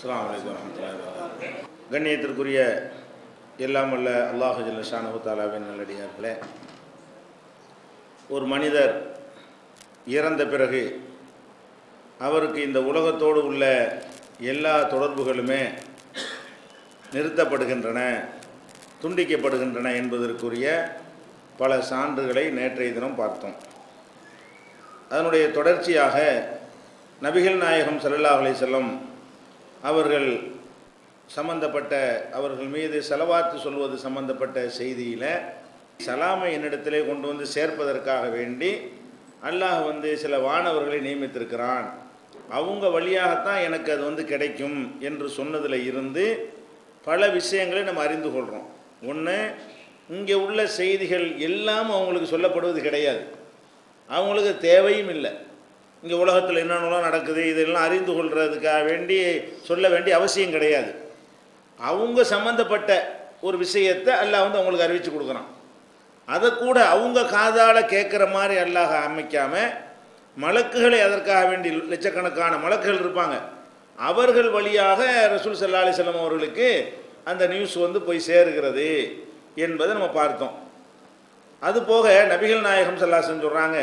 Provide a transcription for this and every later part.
அஸ்ஸலாமு அலைக்கும் வரஹ்மத்துல்லாஹி வபரகாத்துஹு. கண்ணியத்திற்குரிய எல்லாம் வல்ல அல்லாஹு ஜல்ல ஷானஹு தாலாவின் நல்லடியார்களே ஒரு மனிதர் இறந்த பிறகு அவருக்கு இந்த உலகத்தோடு உள்ள எல்லா தொடர்புகளுமே நிறுத்தப்படுகின்றன துண்டிக்கப்படுகின்றன என்பதற்குரிய பல சான்றுகளை நேற்றைய தினம் பார்த்தோம் அதனுடைய தொடர்ச்சியாக நபிகள் நாயகம் ஸல்லல்லாஹு அலைஹி வஸல்லம் அவர்கள் சம்பந்தப்பட்ட அவர்கள் மீது செலவாத்து சொல்வது சம்பந்தப்பட்ட செய்தியில் சலாமை என்னிடத்திலே கொண்டு வந்து சேர்ப்பதற்காக வேண்டி அல்லாஹ் வந்து சில வானவர்களை நியமித்திருக்கிறான் அவங்க வழியாகத்தான் எனக்கு அது வந்து கிடைக்கும் என்று சொன்னதில் இருந்து பல விஷயங்களை நம்ம அறிந்து கொள்கிறோம் ஒன்று இங்கே உள்ள செய்திகள் எல்லாம் அவங்களுக்கு சொல்லப்படுவது கிடையாது அவங்களுக்கு தேவையும் இல்லை இங்கே உலகத்தில் என்னென்னலாம் நடக்குது இதெல்லாம் அறிந்து கொள்றதுக்காக வேண்டி சொல்ல வேண்டிய அவசியம் கிடையாது அவங்க சம்மந்தப்பட்ட ஒரு விஷயத்தை அல்லாஹ் வந்து அவங்களுக்கு அறிவித்து கொடுக்குறான் அதை கூட அவங்க காதால் கேட்குற மாதிரி அல்லாஹ் அமைக்காமல் மலக்குகளை அதற்காக வேண்டி லட்சக்கணக்கான மலக்குகள் இருப்பாங்க அவர்கள் வழியாக ரசூல் சல்லா அலிஸ்லாம் அவர்களுக்கு அந்த நியூஸ் வந்து போய் சேருகிறது என்பதை நம்ம பார்த்தோம் அது போக நபிகள் நாயகம் சல்லாசன் சொல்கிறாங்க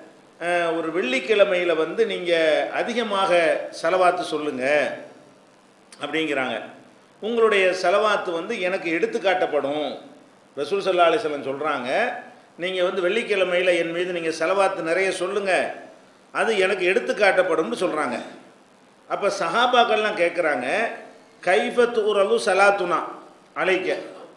அஹ், ஒரு வெள்ளிக்கிழமையில் வந்து நீங்கள் அதிகமாக செலவாத்து சொல்லுங்கள் அப்படிங்கிறாங்க உங்களுடைய செலவாத்து வந்து எனக்கு எடுத்து காட்டப்படும் ரசூல் சல்லா அலிஸ்லம் சொல்கிறாங்க நீங்கள் வந்து வெள்ளிக்கிழமையில் என் மீது நீங்கள் செலவாத்து நிறைய சொல்லுங்கள் அது எனக்கு எடுத்து காட்டப்படும்னு சொல்கிறாங்க அப்போ சஹாபாக்கள்லாம் கேட்குறாங்க கைஃபத் உறவு சலாத்துனா அழைக்க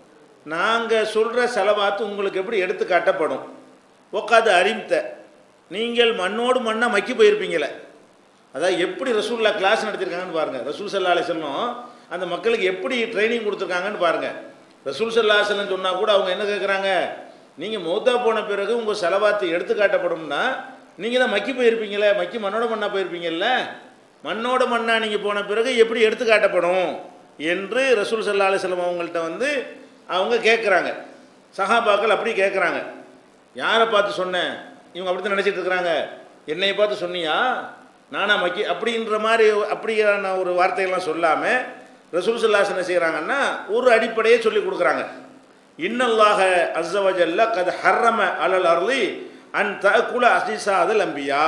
நாங்கள் சொல்கிற செலவாத்து உங்களுக்கு எப்படி எடுத்து காட்டப்படும் உக்காது அறிம்த நீங்கள் மண்ணோடு மண்ணாக மக்கி போயிருப்பீங்களே அதாவது எப்படி ரசூல்லா கிளாஸ் நடத்திருக்காங்கன்னு பாருங்கள் ரசூல் சல்லா அலிஸ்லம் அந்த மக்களுக்கு எப்படி ட்ரைனிங் கொடுத்துருக்காங்கன்னு பாருங்கள் ரசூல் சல்லா அலிஸ்லம் சொன்னால் கூட அவங்க என்ன கேட்குறாங்க நீங்கள் மௌத்தா போன பிறகு உங்கள் செலவாத்து எடுத்து காட்டப்படும்னா நீங்கள் தான் மக்கி போயிருப்பீங்களே மக்கி மண்ணோட மண்ணாக போயிருப்பீங்கல்ல மண்ணோட மண்ணா நீங்கள் போன பிறகு எப்படி எடுத்து காட்டப்படும் என்று ரசூல் சல்லா அலிஸ்லம் அவங்கள்ட்ட வந்து அவங்க கேட்குறாங்க சஹாபாக்கள் அப்படி கேட்குறாங்க யாரை பார்த்து சொன்னேன் இவங்க அப்படி தான் நினச்சிட்டு இருக்கிறாங்க என்னையை பார்த்து சொன்னியா நானா மக்கி அப்படின்ற மாதிரி அப்படியான ஒரு வார்த்தையெல்லாம் சொல்லாமல் ரசூல் சல்லாஸ் என்ன செய்கிறாங்கன்னா ஒரு அடிப்படையை சொல்லி கொடுக்குறாங்க இன்னல்லாக அஸ்ஸவஜல்ல கத் ஹர்ரம அலல் அருளி அன் தகுல அசிசாதல் அம்பியா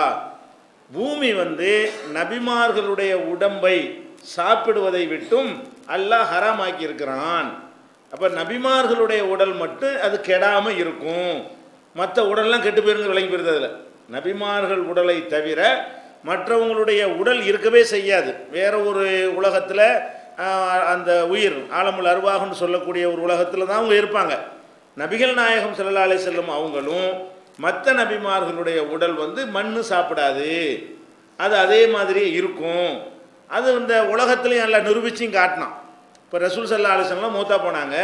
பூமி வந்து நபிமார்களுடைய உடம்பை சாப்பிடுவதை விட்டும் அல்லாஹ் ஹராமாக்கி இருக்கிறான் அப்போ நபிமார்களுடைய உடல் மட்டும் அது கெடாமல் இருக்கும் மற்ற உடல்லாம் கெட்டு போயிருந்து விளங்கி போயிருது அதில் நபிமார்கள் உடலை தவிர மற்றவங்களுடைய உடல் இருக்கவே செய்யாது வேற ஒரு உலகத்தில் அந்த உயிர் ஆலமுல் அருவாகன்னு சொல்லக்கூடிய ஒரு உலகத்தில் தான் அவங்க இருப்பாங்க நபிகள் நாயகம் ஸல்லல்லாஹு அலைஹி செல்லும் அவங்களும் மற்ற நபிமார்களுடைய உடல் வந்து மண்ணு சாப்பிடாது அது அதே மாதிரியே இருக்கும் அது இந்த உலகத்துலேயும் நல்லா நிரூபிச்சும் காட்டினான் இப்போ ரசூல் சல்லா அலிஸ்லாம் மூத்தா போனாங்க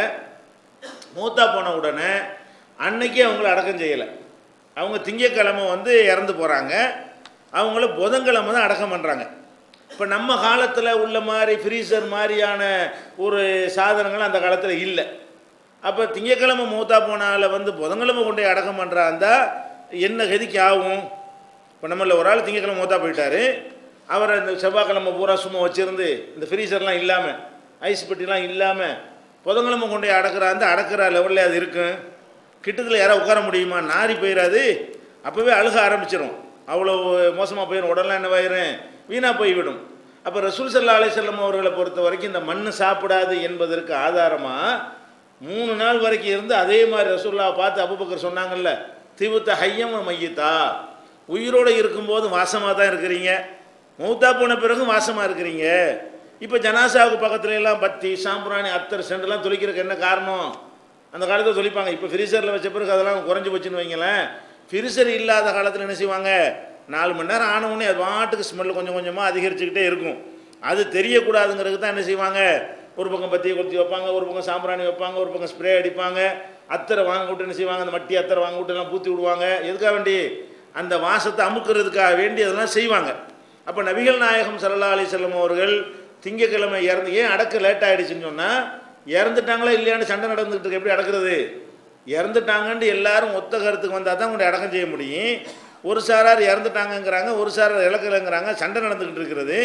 மூத்தா போன உடனே அன்னைக்கே அவங்கள அடக்கம் செய்யலை அவங்க திங்கக்கிழமை வந்து இறந்து போகிறாங்க அவங்கள புதன்கிழமை தான் அடக்கம் பண்ணுறாங்க இப்போ நம்ம காலத்தில் உள்ள மாதிரி ஃப்ரீசர் மாதிரியான ஒரு சாதனங்கள் அந்த காலத்தில் இல்லை அப்போ திங்கக்கிழமை மூத்தா போனால வந்து புதன்கிழமை கொண்டு போய் அடக்கம் பண்ணுறாந்தா என்ன கதிக்கு ஆகும் இப்போ நம்மள ஒரு ஆள் திங்கக்கிழமை மூத்தா போயிட்டாரு அவரை இந்த செவ்வாய்க்கிழமை பூரா சும்மா வச்சுருந்து இந்த ஃப்ரீசர்லாம் இல்லாமல் ஐஸ் பெட்டிலாம் இல்லாமல் புதன்கிழமை கொண்டு போய் அடக்குறாந்து அடக்கிற லெவலில் அது இருக்கும் கிட்டத்தில் யாராவது உட்கார முடியுமா நாரி போயிடாது அப்போவே அழுக ஆரம்பிச்சிடும் அவ்வளோ மோசமாக போயிடும் உடலாம் என்னவாயிரும் வீணாக போய்விடும் அப்போ ரசூல் சல்லா அலிசல்லம் அவர்களை பொறுத்த வரைக்கும் இந்த மண் சாப்பிடாது என்பதற்கு ஆதாரமாக மூணு நாள் வரைக்கும் இருந்து அதே மாதிரி ரசூல்லாவை பார்த்து அபுபக்கர் சொன்னாங்கல்ல திவுத்த ஹையம் மையத்தா உயிரோடு இருக்கும்போது வாசமாக தான் இருக்கிறீங்க மௌத்தா போன பிறகும் வாசமாக இருக்கிறீங்க இப்போ ஜனாசாவுக்கு பக்கத்துல எல்லாம் பத்தி சாம்பிராணி அத்தர் சென்டெல்லாம் தொளிக்கிறதுக்கு என்ன காரணம் அந்த காலத்தில் தொளிப்பாங்க இப்போ ஃப்ரீசரில் வச்ச பிறகு அதெல்லாம் குறைஞ்சி போச்சுன்னு வைங்களேன் ஃப்ரீசர் இல்லாத காலத்தில் என்ன செய்வாங்க நாலு மணி நேரம் ஆன உடனே அது பாட்டுக்கு ஸ்மெல் கொஞ்சம் கொஞ்சமாக அதிகரிச்சுக்கிட்டே இருக்கும் அது தெரியக்கூடாதுங்கிறதுக்கு தான் என்ன செய்வாங்க ஒரு பக்கம் பத்தியை கொளுத்தி வைப்பாங்க ஒரு பக்கம் சாம்பிராணி வைப்பாங்க ஒரு பக்கம் ஸ்ப்ரே அடிப்பாங்க அத்தரை வாங்க விட்டு என்ன செய்வாங்க அந்த மட்டி அத்தரை வாங்க விட்டு எல்லாம் பூத்தி விடுவாங்க எதுக்காக வேண்டி அந்த வாசத்தை அமுக்கிறதுக்காக வேண்டி அதெல்லாம் செய்வாங்க அப்போ நபிகள் நாயகம் ஸல்லல்லாஹு அலைஹி வஸல்லம் அவர்கள் திங்கக்கிழமை இறந்து ஏன் அடக்க லேட் ஆகிடுச்சுன்னு சொன்னால் இறந்துட்டாங்களா இல்லையான்னு சண்டை நடந்துகிட்டு இருக்கு எப்படி அடக்குறது இறந்துட்டாங்கன்ட்டு எல்லாரும் ஒத்த கருத்துக்கு வந்தால் தான் கொண்டு அடக்கம் செய்ய முடியும் ஒரு சாரார் இறந்துட்டாங்கங்கிறாங்க ஒரு சாரார் இழக்கலைங்கிறாங்க சண்டை நடந்துக்கிட்டு இருக்கிறது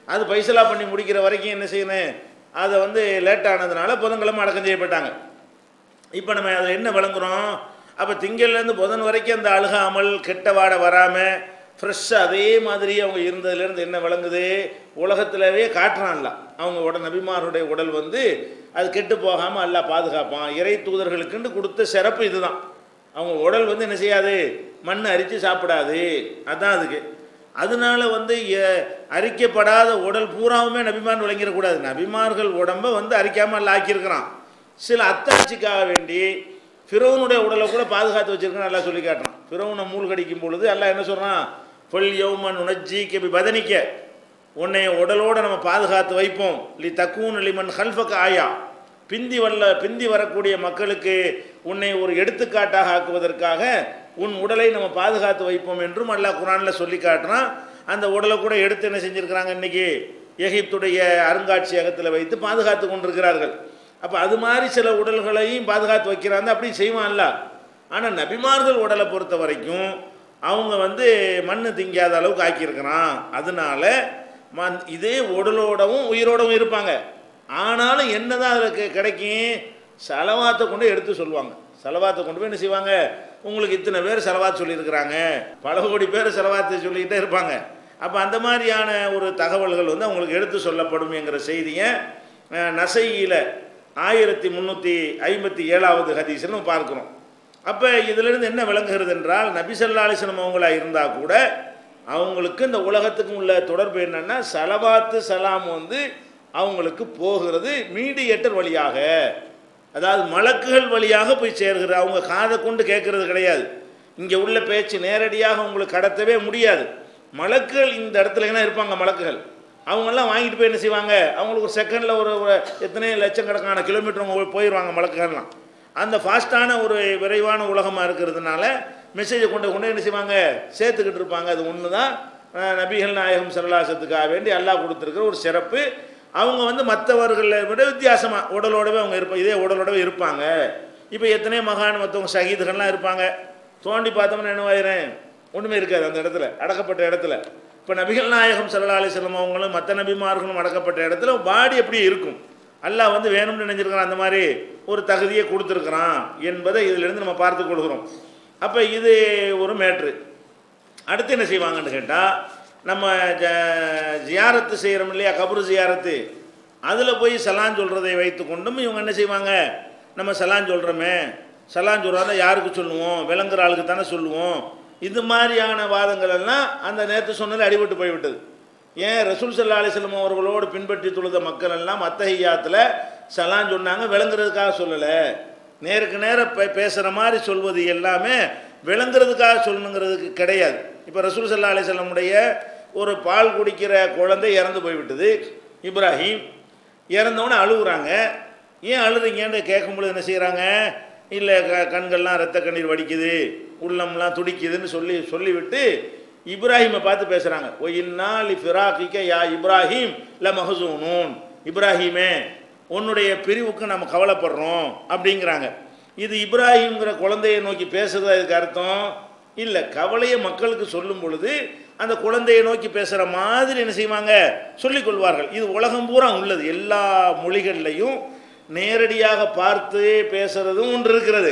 அது பைசலா பண்ணி முடிக்கிற வரைக்கும் என்ன செய்யணும் அதை வந்து லேட் ஆனதுனால புதன்கிழமை அடக்கம் செய்யப்பட்டாங்க இப்போ நம்ம அதில் என்ன விளங்குறோம் அப்போ திங்கள்லேருந்து புதன் வரைக்கும் அந்த அழுகாமல் கெட்ட வாடை வராமல் ஃப்ரெஷ்ஷாக அதே மாதிரி அவங்க இருந்ததுலேருந்து என்ன விளங்குது உலகத்திலவே காட்டுறான்ல அவங்க உடல் நபிமாருடைய உடல் வந்து அது கெட்டு போகாமல் எல்லாம் பாதுகாப்பான் இறை தூதர்களுக்குன்னு கொடுத்த சிறப்பு இதுதான் அவங்க உடல் வந்து என்ன செய்யாது மண் அரித்து சாப்பிடாது அதான் அதுக்கு அதனால வந்து எ- அரிக்கப்படாத உடல் பூராவுமே நபிமான் விளங்கிடக்கூடாது நபிமார்கள் உடம்பை வந்து அரிக்காமல் அல்ல ஆக்கியிருக்கிறான் சில அத்தாட்சிக்காக வேண்டி ஃபிரௌனுடைய உடலை கூட பாதுகாத்து வச்சிருக்கேன்னு நல்லா சொல்லி காட்டுறான் ஃபிரௌனை மூழ்கடிக்கும் பொழுது எல்லாம் என்ன சொல்கிறான் பொல் யௌமன் உணர்ச்சி கெபி பதனிக்க உன்னை உடலோட நம்ம பாதுகாத்து வைப்போம் லி தக்கூன் லிமன் ஹல்ஃபக ஆயா பிந்தி வல்ல பிந்தி வரக்கூடிய மக்களுக்கு உன்னை ஒரு எடுத்துக்காட்டாக ஆக்குவதற்காக உன் உடலை நம்ம பாதுகாத்து வைப்போம் என்றும் அல்லாஹ் குரானில் சொல்லி காட்டுறான் அந்த உடலை கூட எடுத்து என்ன செஞ்சுருக்கிறாங்க இன்னைக்கு எகிப்துடைய அருங்காட்சியகத்தில் வைத்து பாதுகாத்து கொண்டிருக்கிறார்கள் அப்போ அது மாதிரி சில உடல்களையும் பாதுகாத்து வைக்கிறாங்க அப்படி செய்வான்ல ஆனால் நபிமார்கள் உடலை பொறுத்த வரைக்கும் அவங்க வந்து மண்ணு திங்காத அளவுக்கு ஆக்கியிருக்கிறான் அதனால மண் இதே உடலோடவும் உயிரோடவும் இருப்பாங்க ஆனாலும் என்னதான் அதில் கி- கிடைக்கும் செலவாத்தை கொண்டு எடுத்து சொல்லுவாங்க செலவாத்தை கொண்டு போய் என்ன செய்வாங்க உங்களுக்கு இத்தனை பேர் செலவாத்து சொல்லியிருக்கிறாங்க பல கோடி பேர் செலவாத்து சொல்லிக்கிட்டே இருப்பாங்க அப்போ அந்த மாதிரியான ஒரு தகவல்கள் வந்து அவங்களுக்கு எடுத்து சொல்லப்படும் என்கிற செய்தியை அஹ், நசையில ஆயிரத்தி முந்நூற்றி ஐம்பத்தி ஏழாவது ஹதீஸில் நம்ம பார்க்குறோம் அப்போ இதிலிருந்து என்ன விளங்குகிறது என்றால் நபிசல்லா அலிஸ்லம் அவங்களா இருந்தால் கூட அவங்களுக்கு இந்த உலகத்துக்கும் உள்ள தொடர்பு என்னன்னா சலவாத்து சலாம் வந்து அவங்களுக்கு போகிறது மீடியேட்டர் வழியாக அதாவது மலக்குகள் வழியாக போய் சேர்கிறது அவங்க காதை கொண்டு கேட்கறது கிடையாது இங்கே உள்ள பேச்சு நேரடியாக உங்களுக்கு கடத்தவே முடியாது மலக்குகள் இந்த இடத்துல என்ன இருப்பாங்க மலக்குகள் அவங்கெல்லாம் வாங்கிட்டு போய் என்ன செய்வாங்க அவங்களுக்கு ஒரு செகண்டில் ஒரு ஒரு எத்தனை லட்சக்கணக்கான கிலோமீட்டர் அவங்க போயிடுவாங்க மலக்குகள்லாம் அந்த ஃபாஸ்ட்டான ஒரு விரைவான உலகமாக இருக்கிறதுனால மெசேஜை கொண்டு கொண்டு என்ன செய்வாங்க சேர்த்துக்கிட்டு இருப்பாங்க அது ஒன்று தான் அஹ், நபிகள் நாயகம் சரலாசத்துக்காக வேண்டி அல்லாஹ் கொடுத்துருக்கிற ஒரு சிறப்பு அவங்க வந்து மற்றவர்களை விட வித்தியாசமாக உடலோடவே அவங்க இருப்பாங்க இதே உடலோடவே இருப்பாங்க இப்போ எத்தனை மகான் மற்றவங்க ஷஹீதுகள்லாம் இருப்பாங்க தோண்டி பார்த்தோம்னா என்னவாயிரும் ஒன்றுமே இருக்காது அந்த இடத்துல அடக்கப்பட்ட இடத்துல இப்போ நபிகள் நாயகம் சல்லா அலிஸ்லம் அவங்களும் மற்ற நபிமார்களும் அடக்கப்பட்ட இடத்துல பாடி எப்படி இருக்கும் அல்லாஹ் வந்து வேணும்னு நினைஞ்சிருக்கிறான் அந்த மாதிரி ஒரு தகுதியை கொடுத்துருக்குறான் என்பதை இதிலிருந்து நம்ம பார்த்து கொள்கிறோம் அப்போ இது ஒரு மேட்ரு அடுத்து என்ன செய்வாங்கன்னு கேட்டால் நம்ம ஜ ஜியாரத்து செய்கிறோம் இல்லையா கபரு ஜியாரத்து அதில் போய் சலான் சொல்கிறதை வைத்து கொண்டும் இவங்க என்ன செய்வாங்க நம்ம சலான் சொல்கிறோமே சலான் சொல்கிறதா யாருக்கு சொல்லுவோம் விளங்குற ஆளுக்கு தானே சொல்லுவோம் இது மாதிரியான வாதங்கள் எல்லாம் அந்த நேற்று சொன்னதில் அடிபட்டு போய்விட்டது ஏன் ரசூல் சல்லா அலிஸ்லம் அவர்களோடு பின்பற்றி தொழுத மக்கள் எல்லாம் அத்தஹியாத்தில் சலான் சொன்னாங்க விளங்குறதுக்காக சொல்லலை நேருக்கு நேரம் பே பேசுகிற மாதிரி சொல்வது எல்லாமே விளங்குறதுக்காக சொல்லணுங்கிறதுக்கு கிடையாது இப்போ ரசூல் சல்லா அலிசல்லமுடைய ஒரு பால் குடிக்கிற குழந்தை இறந்து போய்விட்டது இப்ராஹிம் இறந்தவொடனே அழுகுறாங்க ஏன் அழுறீங்கன்னு கேட்கும்பொழுது என்ன செய்கிறாங்க இல்லை க கண்கள்லாம் ரத்த கண்ணீர் வடிக்குது உள்ளம்லாம் துடிக்குதுன்னு சொல்லி சொல்லிவிட்டு இப்ராஹிமை பார்த்து பேசுகிறாங்க ஒ இந்நாள் ஃபிராக்கிக்க யா இப்ராஹிம் ல மஹசூனூன் இப்ராஹிமே உன்னுடைய பிரிவுக்கு நம்ம கவலைப்படுறோம் அப்படிங்கிறாங்க இது இப்ராஹிம்ங்கிற குழந்தையை நோக்கி பேசுறதா இதுக்கு அர்த்தம் இல்லை கவலையை மக்களுக்கு சொல்லும் பொழுது அந்த குழந்தையை நோக்கி பேசுகிற மாதிரி என்ன செய்வாங்க சொல்லிக் கொள்வார்கள் இது உலகம் பூரா உள்ளது எல்லா மொழிகள்லையும் நேரடியாக பார்த்து பேசுறதும் ஒன்று இருக்கிறது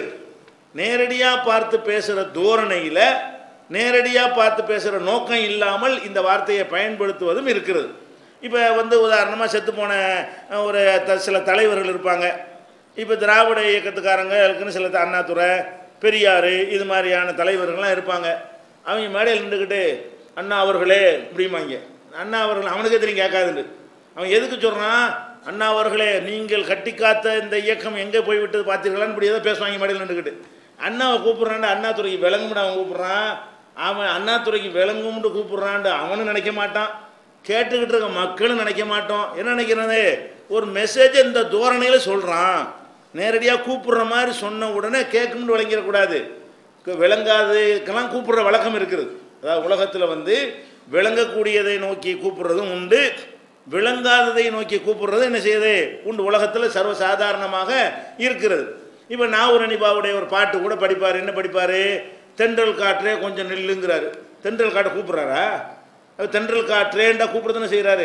நேரடியாக பார்த்து பேசுகிற தோரணையில் நேரடியாக பார்த்து பேசுகிற நோக்கம் இல்லாமல் இந்த வார்த்தையை பயன்படுத்துவதும் இருக்கிறது இப்போ வந்து உதாரணமாக செத்து போன அஹ், ஒரு த சில தலைவர்கள் இருப்பாங்க இப்போ திராவிட இயக்கத்துக்காரங்க இருக்குன்னு சில த- அண்ணாதுரை பெரியார் இது மாதிரியான தலைவர்கள்லாம் இருப்பாங்க அவங்க மேடையில் நின்றுக்கிட்டு அண்ணா அவர்களே இப்படிம்பாங்க அண்ணா அவர்கள் அவனுக்கே தெரியும் கேட்காதுண்டு அவன் எதுக்கு சொல்கிறான் அண்ணா அவர்களே நீங்கள் கட்டி காத்த இந்த இயக்கம் எங்கே போய்விட்டது பார்த்தீர்களான்னு இப்படி ஏதோ பேசுவாங்க மேடையில் நின்றுக்கிட்டு அண்ணாவை கூப்பிட்றான்டா அண்ணாதுறைக்கு விளங்கும்னு அவன் கூப்பிட்றான் அவன் அண்ணாதுறைக்கு விளங்கும்னு கூப்பிட்றான்டு அவனும் நினைக்க மாட்டான் கேட்டுக்கிட்டு இருக்க மக்களும் நினைக்க மாட்டோம் என்ன நினைக்கிறது ஒரு மெசேஜ் இந்த தோரணையில் சொல்கிறான் நேரடியாக கூப்பிடுற மாதிரி சொன்ன உடனே கேட்கும்னு விளங்கிடக்கூடாது கு- விளங்காதுக்கெல்லாம் கூப்பிடுற வழக்கம் இருக்குது அதாவது உலகத்தில் வந்து விளங்கக்கூடியதை நோக்கி கூப்பிடுறதும் உண்டு விளங்காததை நோக்கி கூப்பிடுறது என்ன செய்யுது உண்டு உலகத்தில் சர்வசாதாரணமாக இருக்கிறது இப்போ நாவூரணிபாவுடைய ஒரு பாட்டு கூட படிப்பார் என்ன படிப்பார் தென்றல் காற்றே கொஞ்சம் நில்லுங்கிறாரு தென்றல் காற்றை கூப்பிட்றாரா அது தென்றல் காற்றேண்டா கூப்பிடுறதுன்னு செய்கிறாரு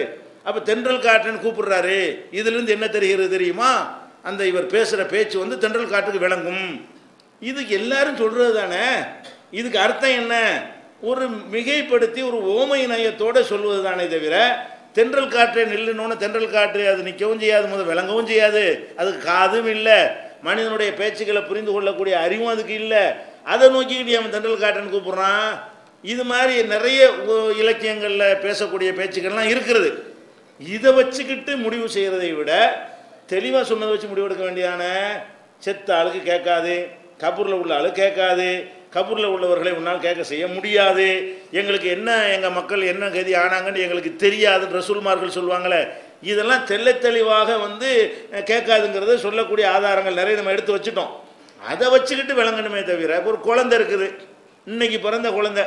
அப்போ தென்றல் காற்றுன்னு கூப்பிடுறாரு இதிலிருந்து என்ன தெரிகிறது தெரியுமா அந்த இவர் பேசுகிற பேச்சு வந்து தென்றல் காற்றுக்கு விளங்கும் இதுக்கு எல்லாரும் சொல்கிறது தானே இதுக்கு அர்த்தம் என்ன ஒரு மிகைப்படுத்தி ஒரு ஓமை நயத்தோட சொல்வது தானே தவிர தென்றல் காற்றை நில்லுனோன்னு தென்றல் காற்று அது நிற்கவும் செய்யாது முதல் விளங்கவும் செய்யாது அதுக்கு காதும் இல்லை மனிதனுடைய பேச்சுக்களை புரிந்து கொள்ளக்கூடிய அறிவும் அதுக்கு இல்லை அதை நோக்கிக்கிட்டு அவன் தென்றல் காற்றுன்னு கூப்பிட்றான் இது மாதிரி நிறைய உ- இலக்கியங்களில் பேசக்கூடிய பேச்சுக்கள்லாம் இருக்கிறது இதை வச்சுக்கிட்டு முடிவு செய்கிறதை விட தெளிவாக சொன்னதை வச்சு முடிவு எடுக்க வேண்டியதான செத்த ஆளுக்கு கேட்காது கபூரில் உள்ள ஆளு கேட்காது கபூரில் உள்ளவர்களை உன்னால் கேட்க செய்ய முடியாது எங்களுக்கு என்ன எங்கள் மக்கள் என்ன கதி ஆனாங்கன்னு எங்களுக்கு தெரியாது ரசூல்மார்கள் சொல்லுவாங்களே இதெல்லாம் தெள்ள தெளிவாக வந்து அஹ், கேட்காதுங்கிறத சொல்லக்கூடிய ஆதாரங்கள் நிறைய நம்ம எடுத்து வச்சுட்டோம் அதை வச்சுக்கிட்டு விளங்கணுமே தவிர ஒரு குழந்தை இருக்குது இன்னைக்கு பிறந்த குழந்தை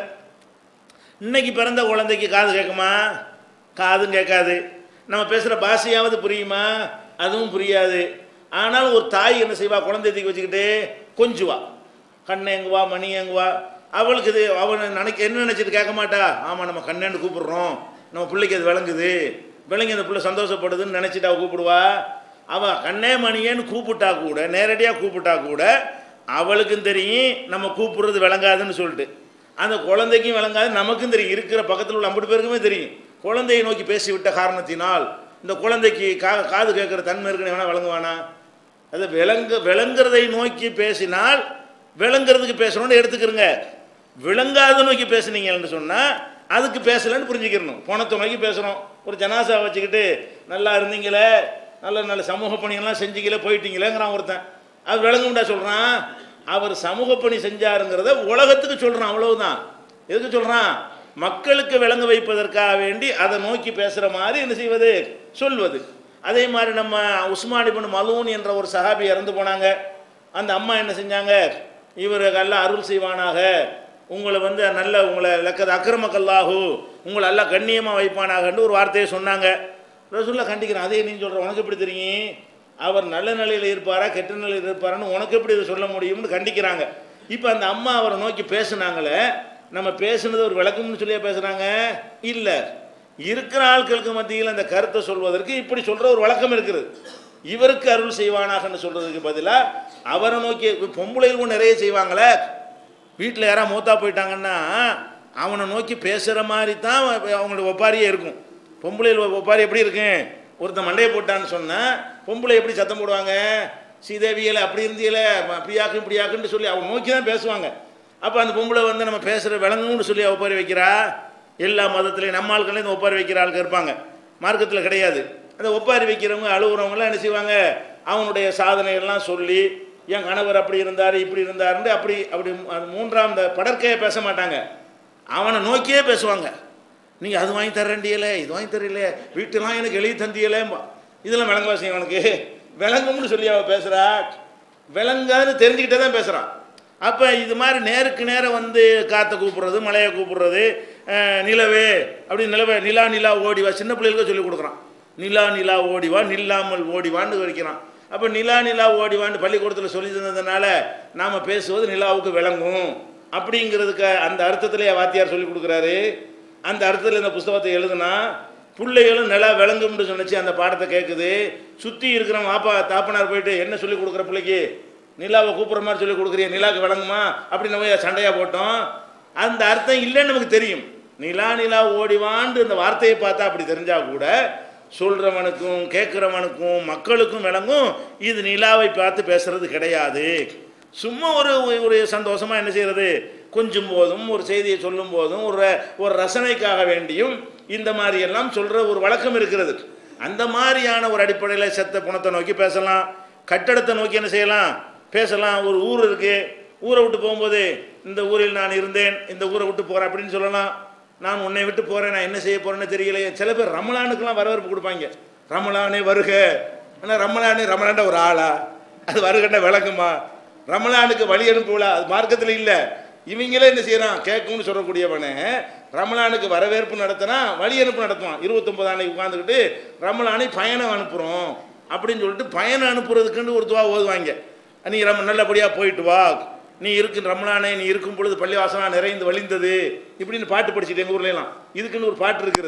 இன்னைக்கு பிறந்த குழந்தைக்கு காது கேட்குமா காதும் கேட்காது நம்ம பேசுகிற பாஷையாவது புரியுமா அதுவும் புரியாது ஆனால் ஒரு தாய் என்ன செய்வா குழந்தை தூக்கி வச்சுக்கிட்டு கொஞ்சுவா கண்ணை எங்குவா மணி எங்குவா அவளுக்கு இது அவன் நினைக்க என்ன நினச்சிட்டு கேட்க மாட்டா ஆமாம் நம்ம கண்ணேன்னு கூப்பிடுறோம் நம்ம பிள்ளைக்கு அது விளங்குது விளங்கி அந்த பிள்ளை சந்தோஷப்படுதுன்னு நினச்சிட்டு அவள் கூப்பிடுவா அவள் கண்ணே மணியேன்னு கூப்பிட்டா கூட நேரடியாக கூப்பிட்டா கூட அவளுக்கும் தெரியும் நம்ம கூப்பிடுறது விளங்காதுன்னு சொல்லிட்டு அந்த குழந்தைக்கும் விளங்காது நமக்கும் தெரியும் இருக்கிற பக்கத்தில் உள்ள ஐம்பது பேருக்குமே தெரியும் குழந்தையை நோக்கி பேசிவிட்ட காரணத்தினால் இந்த குழந்தைக்கு கா காது கேட்குற தன்மை இருக்குன்னு வேணா விளங்குவானா அது விளங்க விளங்குறதை நோக்கி பேசினால் விளங்குறதுக்கு பேசணும்னு எடுத்துக்கிறங்க விளங்காத நோக்கி பேசுனீங்கன்னு சொன்னால் அதுக்கு பேசலைன்னு புரிஞ்சுக்கிறணும் போனத்தை நோக்கி பேசுகிறோம் ஒரு ஜனாசா வச்சுக்கிட்டு நல்லா இருந்தீங்களே நல்ல நல்ல சமூக பணியெல்லாம் செஞ்சீங்களே போயிட்டீங்களேங்கிறான் ஒருத்தன் அது விளங்கும்டா சொல்கிறான் அவர் சமூக பணி செஞ்சாருங்கிறத உலகத்துக்கு சொல்கிறான் அவ்வளவுதான் எதுக்கு சொல்கிறான் மக்களுக்கு விளங்க வைப்பதற்காக வேண்டி அதை நோக்கி பேசுகிற மாதிரி என்ன செய்வது சொல்வது அதே மாதிரி நம்ம உஸ்மான் இப்னு மலூன் என்ற ஒரு சஹாபி இறந்து போனாங்க அந்த அம்மா என்ன செஞ்சாங்க இவர் எல்லாம் அருள் செய்வானாக உங்களை வந்து நல்ல உங்களை லக்கது அக்கிரமக்கல்லாஹு உங்களை எல்லாம் கண்ணியமாக வைப்பானாகன்னு ஒரு வார்த்தையை சொன்னாங்க ரசூல்லா கண்டிக்கிறேன் அதே நீ சொல்கிற உனக்கு எப்படி தெரியும் அவர் நல்ல நிலையில் இருப்பாரா கெட்ட நிலையில் இருப்பாரான்னு உனக்கு எப்படி இதை சொல்ல முடியும்னு கண்டிக்கிறாங்க இப்போ அந்த அம்மா அவரை நோக்கி பேசுனாங்களே நம்ம பேசுனது ஒரு விளக்கம்னு சொல்லியா பேசுகிறாங்க இல்லை இருக்கிற ஆட்களுக்கு மத்தியில் அந்த கருத்தை சொல்வதற்கு இப்படி சொல்கிற ஒரு வழக்கம் இருக்குது இவருக்கு அருள் செய்வானாகன்னு சொல்கிறதுக்கு பதிலாக அவரை நோக்கி இப்ப பொம்பளைகளும் நிறைய செய்வாங்களே வீட்டில் யாராவது மூத்தா போயிட்டாங்கன்னா அவனை நோக்கி பேசுகிற மாதிரி தான் அவங்களோட ஒப்பாரியே இருக்கும் பொம்பளையில் ஒப்பாரி எப்படி இருக்கும் ஒருத்தன் மண்டையை போட்டான்னு சொன்னால் பொம்பளை எப்படி சத்தம் போடுவாங்க சீதேவியில் அப்படி இருந்தியல அப்படியாக்கு இப்படியாக்குன்னு சொல்லி அவன் நோக்கி தான் பேசுவாங்க அப்போ அந்த பொம்பளை வந்து நம்ம பேசுகிற விளங்கும்னு சொல்லி ஒப்பாரி வைக்கிறா எல்லா மதத்துலேயும் நம்ம ஆட்களையும் இந்த ஒப்பாரி வைக்கிற ஆளுக்கு இருப்பாங்க மார்க்கத்தில் கிடையாது அந்த ஒப்பாரி வைக்கிறவங்க அழுகுறவங்களாம் என்ன செய்வாங்க அவனுடைய சாதனைகள்லாம் சொல்லி என் கணவர் அப்படி இருந்தார் இப்படி இருந்தாருன்னு அப்படி அப்படி அது மூன்றாம் இந்த படற்கையை பேச மாட்டாங்க அவனை நோக்கியே பேசுவாங்க நீங்கள் அது வாங்கி தரண்டியல இது வாங்கி தரையில வீட்டெல்லாம் எனக்கு எழுதி தந்தியலேம்பா இதெல்லாம் விளங்கவா செய்யும் அவனுக்கு விளங்கும்னு சொல்லி அவன் பேசுகிறா விளங்காதுன்னு தெரிஞ்சுக்கிட்டே தான் பேசுகிறான் அப்போ இது மாதிரி நேருக்கு நேரம் வந்து காற்றை கூப்பிடுறது மலையை கூப்பிடுறது அஹ், நிலவே அப்படி நிலவே நிலா நிலா ஓடிவா சின்ன பிள்ளைகளுக்கு சொல்லி கொடுக்குறான் நிலா நிலா ஓடிவா நில்லாமல் ஓடிவான்னு வைக்கிறான் அப்போ நிலா நிலா ஓடிவான்னு பள்ளிக்கூடத்தில் சொல்லி தந்ததுனால நாம் பேசுவது நிலாவுக்கு விளங்கும் அப்படிங்கிறதுக்கு அந்த அர்த்தத்திலே வாத்தியார் சொல்லி கொடுக்குறாரு அந்த அர்த்தத்தில் இந்த புஸ்தகத்தை எழுதுனா பிள்ளைகளும் நிலா விளங்கும்னு சொன்னிச்சு அந்த பாடத்தை கேட்குது சுற்றி இருக்கிறவன் வாப்பா தாப்பனார் போயிட்டு என்ன சொல்லி கொடுக்குற பிள்ளைக்கு நிலாவை கூப்பிட்ற மாதிரி சொல்லி கொடுக்குறிய நிலாவுக்கு விளங்குமா அப்படின்னு நம்ம சண்டையாக போட்டோம் அந்த அர்த்தம் இல்லைன்னு நமக்கு தெரியும் நிலா நிலா ஓடிவான்னு இந்த வார்த்தையை பார்த்தா அப்படி தெரிஞ்சா கூட சொல்கிறவனுக்கும் கேட்குறவனுக்கும் மக்களுக்கும் விளங்கும் இது நிலாவை பார்த்து பேசுறது கிடையாது சும்மா ஒரு ஒரு சந்தோஷமாக என்ன செய்கிறது கொஞ்சம் போதும் ஒரு செய்தியை சொல்லும் போதும் ஒரு ஒரு ரசனைக்காக வேண்டியும் இந்த மாதிரி எல்லாம் சொல்கிற ஒரு வழக்கம் இருக்கிறது அந்த மாதிரியான ஒரு அடிப்படையில் செத்த புணத்தை நோக்கி பேசலாம் கட்டடத்தை நோக்கி என்ன செய்யலாம் பேசலாம் ஒரு ஊர் இருக்குது ஊரை விட்டு போகும்போது இந்த ஊரில் நான் இருந்தேன் இந்த ஊரை விட்டு போகிறேன் அப்படின்னு சொல்லலாம் நான் உன்னை விட்டு போகிறேன் நான் என்ன செய்ய போகிறேன்னு தெரியலையே சில பேர் ரமலானுக்கெல்லாம் வரவேற்பு கொடுப்பாங்க ரமலானே வருக ஆனால் ரமலானே ரமலான்ட ஒரு ஆளா அது வருகண்ட விளங்குமா ரமலானுக்கு வழி அனுப்புவலா அது மார்க்கத்தில் இல்லை இவங்களே என்ன செய்யறான் கேட்கும்னு சொல்லக்கூடியவனே ரமலானுக்கு வரவேற்பு நடத்தினா வழி அனுப்பு நடத்துவான் இருபத்தொன்பது அன்னைக்கு உட்காந்துக்கிட்டு ரமலானை பயணம் அனுப்புகிறோம் அப்படின்னு சொல்லிட்டு பயணம் அனுப்புறதுக்குன்னு ஒரு துவா ஓதுவாங்க நீ ரொம்ப நல்லபடியாக போயிட்டு வா நீ இருக்கும் ரமலானே நீ இருக்கும் பொழுது பள்ளிவாசலாம் நிறைந்து வழிந்தது இப்படின்னு பாட்டு படிச்சுட்டு எங்கள் ஊர்ல எல்லாம் இதுக்குன்னு ஒரு பாட்டு இருக்கிறது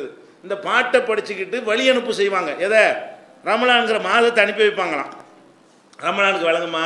இந்த பாட்டை படிச்சுக்கிட்டு வழி அனுப்பு செய்வாங்க எதை ரமலான்கிற மாதத்தை அனுப்பி வைப்பாங்களாம் ரமலானுக்கு விளங்குமா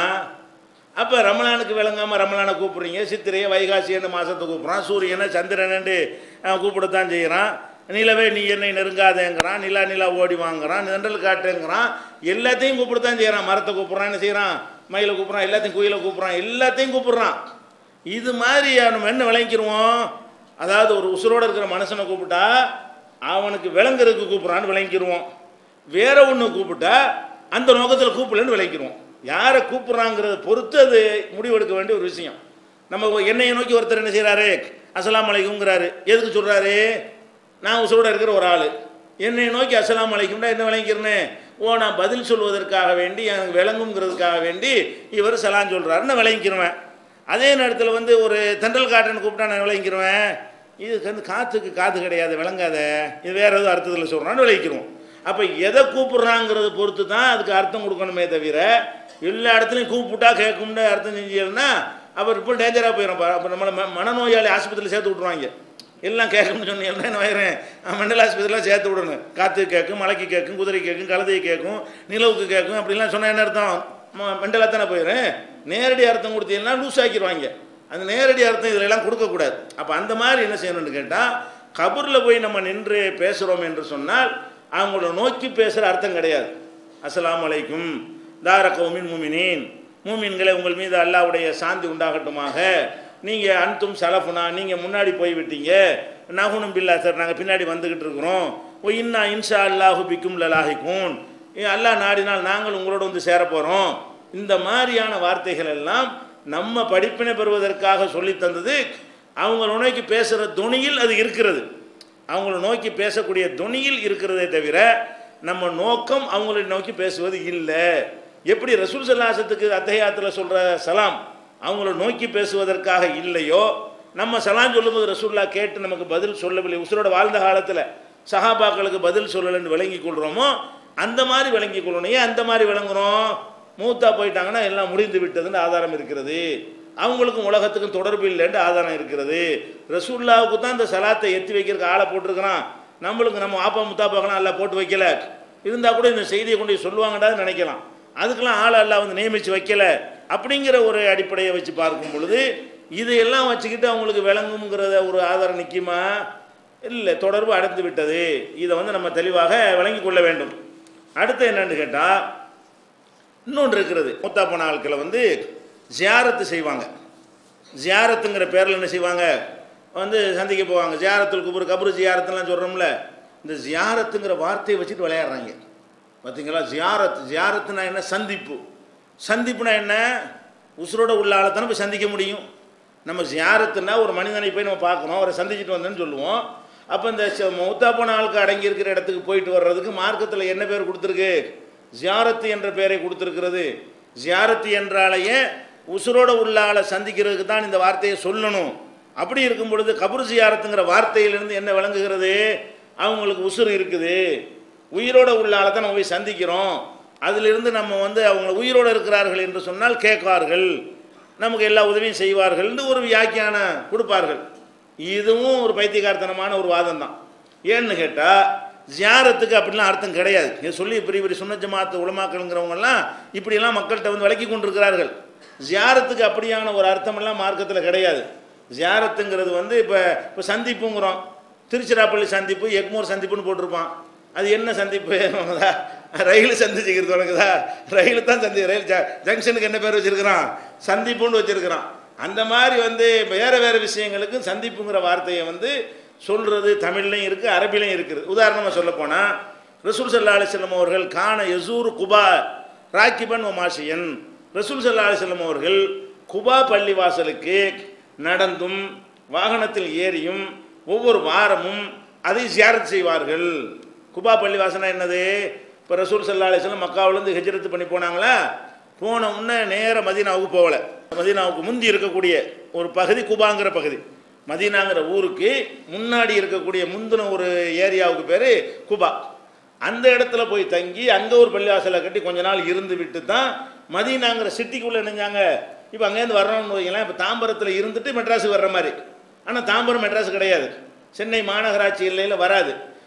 அப்போ ரமலானுக்கு விளங்காமல் ரமலானை கூப்பிட்றீங்க சித்திரையை வைகாசின்னு மாதத்தை கூப்பிட்றான் சூரியனை சந்திரனண்டு அவன் கூப்பிடத்தான் செய்கிறான் நிலவே நீ என்னை நெருங்காதேங்கிறான் நிலா நிலா ஓடி வாங்குறான் நின்றல் காட்டுங்கிறான் எல்லாத்தையும் கூப்பிடத்தான் செய்கிறான் மரத்தை கூப்பிட்றான் என்ன செய்கிறான் மயிலை கூப்பிட்றான் எல்லாத்தையும் குயிலை கூப்பிட்றான் எல்லாத்தையும் கூப்பிட்றான் இது மாதிரி நம்ம என்ன விளங்கிக்கிறோம் அதாவது ஒரு உசுரோட இருக்கிற மனுஷனை கூப்பிட்டா அவனுக்கு விளங்குறதுக்கு கூப்பிட்றான்னு விளங்கிடுவோம் வேற ஒன்று கூப்பிட்டா அந்த நோக்கத்தில் கூப்பிடலன்னு விளங்கிடுவோம் யாரை கூப்பிட்றாங்கிறத பொறுத்து அது முடிவெடுக்க வேண்டிய ஒரு விஷயம் நம்ம என்னையை நோக்கி ஒருத்தர் என்ன செய்கிறாரு அஸ்ஸலாமு அலைக்கும்ங்கிறாரு எதுக்கு சொல்கிறாரு நான் உசுரோட இருக்கிற ஒரு ஆள் என்னை நோக்கி அஸ்ஸலாமு அலைக்கும்னா என்ன விளங்கிக்கிறேன்னு ஓ நான் பதில் சொல்வதற்காக வேண்டி எனக்கு விளங்குங்கிறதுக்காக வேண்டி இவர் சலான் சொல்கிறாரு நான் விளங்கிக்கிறேன் அதே நேரத்தில் வந்து ஒரு தென்றல் காட்டுன்னு கூப்பிட்டா நான் விளங்கிக்கிறேன் இதுக்கு வந்து காற்றுக்கு காது கிடையாது விளங்காத இது வேற ஏதோ அர்த்தத்தில் சொல்கிறான்னு விளங்கிக்கிறோம் அப்போ எதை கூப்பிட்றாங்கிறத பொறுத்து தான் அதுக்கு அர்த்தம் கொடுக்கணுமே தவிர எல்லா இடத்துலையும் கூப்பிட்டா கேட்கும்னு அர்த்தம் செஞ்சீங்கன்னா அப்புறம் இப்போ டேஞ்சராக போயிடும் அப்போ நம்மளை ம- மனநோயாளி ஆஸ்பத்திரியில் சேர்த்து விட்ருவாங்க எல்லாம் கேட்கும்னு சொன்னீங்கன்னா என்ன ஆயிரும் மெண்டல் ஆஸ்பத்திரியில் சேர்த்து விடணும் காற்று கேட்கும் மலைக்கு கேட்கும் குதிரை கேட்கும் கழுதை கேட்கும் நிலவுக்கு கேட்கும் அப்படிலாம் சொன்னால் என்ன அர்த்தம் மெண்டலாக தானே போயிடும் நேரடி அர்த்தம் கொடுத்தீங்கன்னா லூஸ் ஆக்கிடுவாங்க அந்த நேரடி அர்த்தம் இதுல எல்லாம் கொடுக்கக்கூடாது அப்போ அந்த மாதிரி என்ன செய்யணும்னு கேட்டால் கபூரில் போய் நம்ம நின்று பேசுகிறோம் என்று சொன்னால் அவங்கள நோக்கி பேசுகிற அர்த்தம் கிடையாது அஸ்ஸலாமு அலைக்கும் தார கௌமின் மூமினின் மூமின்களை உங்கள் மீது அல்லாஹ்வுடைய சாந்தி உண்டாகட்டுமாக நீங்கள் அன்தும் சலஃபுனா நீங்கள் முன்னாடி போய் விட்டீங்க நகுனும் பில்லா சார் நாங்கள் பின்னாடி வந்துக்கிட்டு இருக்கிறோம் ஓ இன்னா இன்ஷா அல்லாஹு பிக்கும் லலாஹிக்கும் அல்லாஹ் நாடினால் நாங்கள் உங்களோட வந்து சேர போகிறோம் இந்த மாதிரியான வார்த்தைகள் எல்லாம் நம்ம படிப்பினை பெறுவதற்காக சொல்லி தந்தது அவங்கள நோக்கி பேசுகிற துணியில் அது இருக்கிறது அவங்கள நோக்கி பேசக்கூடிய துணியில் இருக்கிறதே தவிர நம்ம நோக்கம் அவங்களை நோக்கி பேசுவது இல்லை எப்படி ரசூல் சல்லாசத்துக்கு அத்தகையாத்தில் சொல்கிற சலாம் அவங்கள நோக்கி பேசுவதற்காக இல்லையோ நம்ம சலாம் சொல்லும்போது ரசூல்லா கேட்டு நமக்கு பதில் சொல்லவில்லை உசுரோட வாழ்ந்த காலத்தில் சஹாபாக்களுக்கு பதில் சொல்லலைன்னு விளங்கி கொள்கிறோமோ அந்த மாதிரி விளங்கி கொள்ளணும் ஏன் அந்த மாதிரி விளங்குறோம் மூத்தா போயிட்டாங்கன்னா எல்லாம் முடிந்து விட்டதுன்னு ஆதாரம் இருக்கிறது அவங்களுக்கும் உலகத்துக்கும் தொடர்பு இல்லைன்னு ஆதாரம் இருக்கிறது ரசூல்லாவுக்கு தான் இந்த சலாத்தை எத்தி வைக்கிறதுக்கு ஆளை போட்டிருக்கிறான் நம்மளுக்கு நம்ம ஆப்பா முத்தாப்பாக்கெல்லாம் எல்லாம் போட்டு வைக்கல இருந்தால் கூட இந்த செய்தியை கொண்டு போய் சொல்லுவாங்கடான்னு நினைக்கலாம் அதுக்கெல்லாம் ஆள் எல்லாம் வந்து நியமித்து வைக்கல அப்படிங்கிற ஒரு அடிப்படையை வச்சு பார்க்கும் பொழுது இதையெல்லாம் வச்சுக்கிட்டு அவங்களுக்கு விளங்குங்கிறத ஒரு ஆதாரம் நிற்குமா இல்லை தொடர்பு அடைந்து விட்டது இதை வந்து நம்ம தெளிவாக விளங்கி கொள்ள வேண்டும் அடுத்து என்னன்னு கேட்டால் இன்னொன்று இருக்கிறது மூத்தாப்பன ஆட்களை வந்து ஜியாரத்து செய்வாங்க ஜியாரத்துங்கிற பேரில் என்ன செய்வாங்க வந்து சந்திக்க போவாங்க ஜியாரத்துல் குபுர் கபரு ஜியாரத்துலாம் சொல்கிறோம்ல இந்த ஜியாரத்துங்கிற வார்த்தையை வச்சுட்டு விளையாடுறாங்க பார்த்தீங்களா ஜியாரத் ஜியாரத்துனா என்ன சந்திப்பு சந்திப்புனா என்ன உசுரோட உள்ள ஆளை தானே போய் சந்திக்க முடியும் நம்ம ஜியாரத்துனா ஒரு மனிதனை போய் நம்ம பார்க்குறோம் அவரை சந்திச்சுட்டு வந்தேன்னு சொல்லுவோம் அப்போ இந்த ச- மௌத்தா போன ஆளுக்கு அடங்கி இருக்கிற இடத்துக்கு போயிட்டு வர்றதுக்கு மார்க்கத்தில் என்ன பேர் கொடுத்துருக்கு ஜியாரத்து என்ற பெயரை கொடுத்துருக்கிறது ஜியாரத்து என்றாலேயே உசுரோட உள்ள ஆளை சந்திக்கிறதுக்கு தான் இந்த வார்த்தையை சொல்லணும் அப்படி இருக்கும் பொழுது கபரு ஜியாரத்துங்கிற வார்த்தையிலிருந்து என்ன விளங்குகிறது அவங்களுக்கு உசுறு இருக்குது உயிரோட உள்ள ஆளை தான் நம்ம போய் சந்திக்கிறோம் அதிலிருந்து நம்ம வந்து அவங்க உயிரோடு இருக்கிறார்கள் என்று சொன்னால் கேட்பார்கள் நமக்கு எல்லா உதவியும் செய்வார்கள்னு ஒரு வியாக்கியான கொடுப்பார்கள் இதுவும் ஒரு பைத்தியகார்த்தனமான ஒரு வாதம் தான் ஏன்னு கேட்டால் ஜியாரத்துக்கு அப்படிலாம் அர்த்தம் கிடையாது இதை சொல்லி பெரிய பெரிய சுன்ன ஜமாத்து உலமாக்கள்ங்கிறவங்கெல்லாம் இப்படியெல்லாம் மக்கள்கிட்ட வந்து விளக்கி கொண்டிருக்கிறார்கள் ஜியாரத்துக்கு அப்படியான ஒரு அர்த்தமெல்லாம் மார்க்கத்தில் கிடையாது ஜியாரத்துங்கிறது வந்து இப்போ இப்போ சந்திப்புங்கிறோம் திருச்சிராப்பள்ளி சந்திப்பு எக்மோர் சந்திப்புன்னு போட்டிருப்பான் அது என்ன சந்திப்பு உனக்குதா? ரயில் சந்திச்சுக்கிறது உனக்குதா ரயில் தான் சந்தி ரயில் ஜ- ஜங்ஷனுக்கு என்ன பேர் வச்சிருக்கிறான் சந்திப்புன்னு வச்சிருக்கிறான் அந்த மாதிரி வந்து வேறு வேறு விஷயங்களுக்கு சந்திப்புங்கிற வார்த்தையை வந்து சொல்கிறது தமிழ்லையும் இருக்குது அரபிலையும் இருக்குது உதாரணமாக சொல்லப்போனால் ரசூல் சல்லா அலிஸ்லம் அவர்கள் காண யசூர் குபா ராக்கிபன் ஒமாஷியன் ரசூல் சல்லா அலிஸ்லம் அவர்கள் குபா பள்ளிவாசலுக்கு நடந்தும் வாகனத்தில் ஏறியும் ஒவ்வொரு வாரமும் அதை ஜியாரத் செய்வார்கள் குபா பள்ளிவாசனா என்னது இப்போ ரசூல் சல்லா அலிஸ்லம் மக்காவிலேருந்து ஹிஜ்ரத்து பண்ணி போனாங்களா போன உடனே நேர மதீனாவுக்கு போகல மதீனாவுக்கு முந்தி இருக்கக்கூடிய ஒரு பகுதி குபாங்கிற பகுதி மதீனாங்கிற ஊருக்கு முன்னாடி இருக்கக்கூடிய முந்தின ஒரு ஏரியாவுக்கு பேர் குபா அந்த இடத்துல போய் தங்கி அங்கே ஒரு பள்ளிவாசலை கட்டி கொஞ்ச நாள் இருந்து விட்டு தான் மதீனாங்கிற சிட்டிக்குள்ளே நினைஞ்சாங்க இப்போ அங்கேருந்து வர்றோம்னு வைங்களேன் இப்போ தாம்பரத்தில் இருந்துட்டு மெட்ராஸுக்கு வர்ற மாதிரி ஆனால் தாம்பரம் மெட்ராஸ் கிடையாது சென்னை மாநகராட்சி எல்லையில் வராது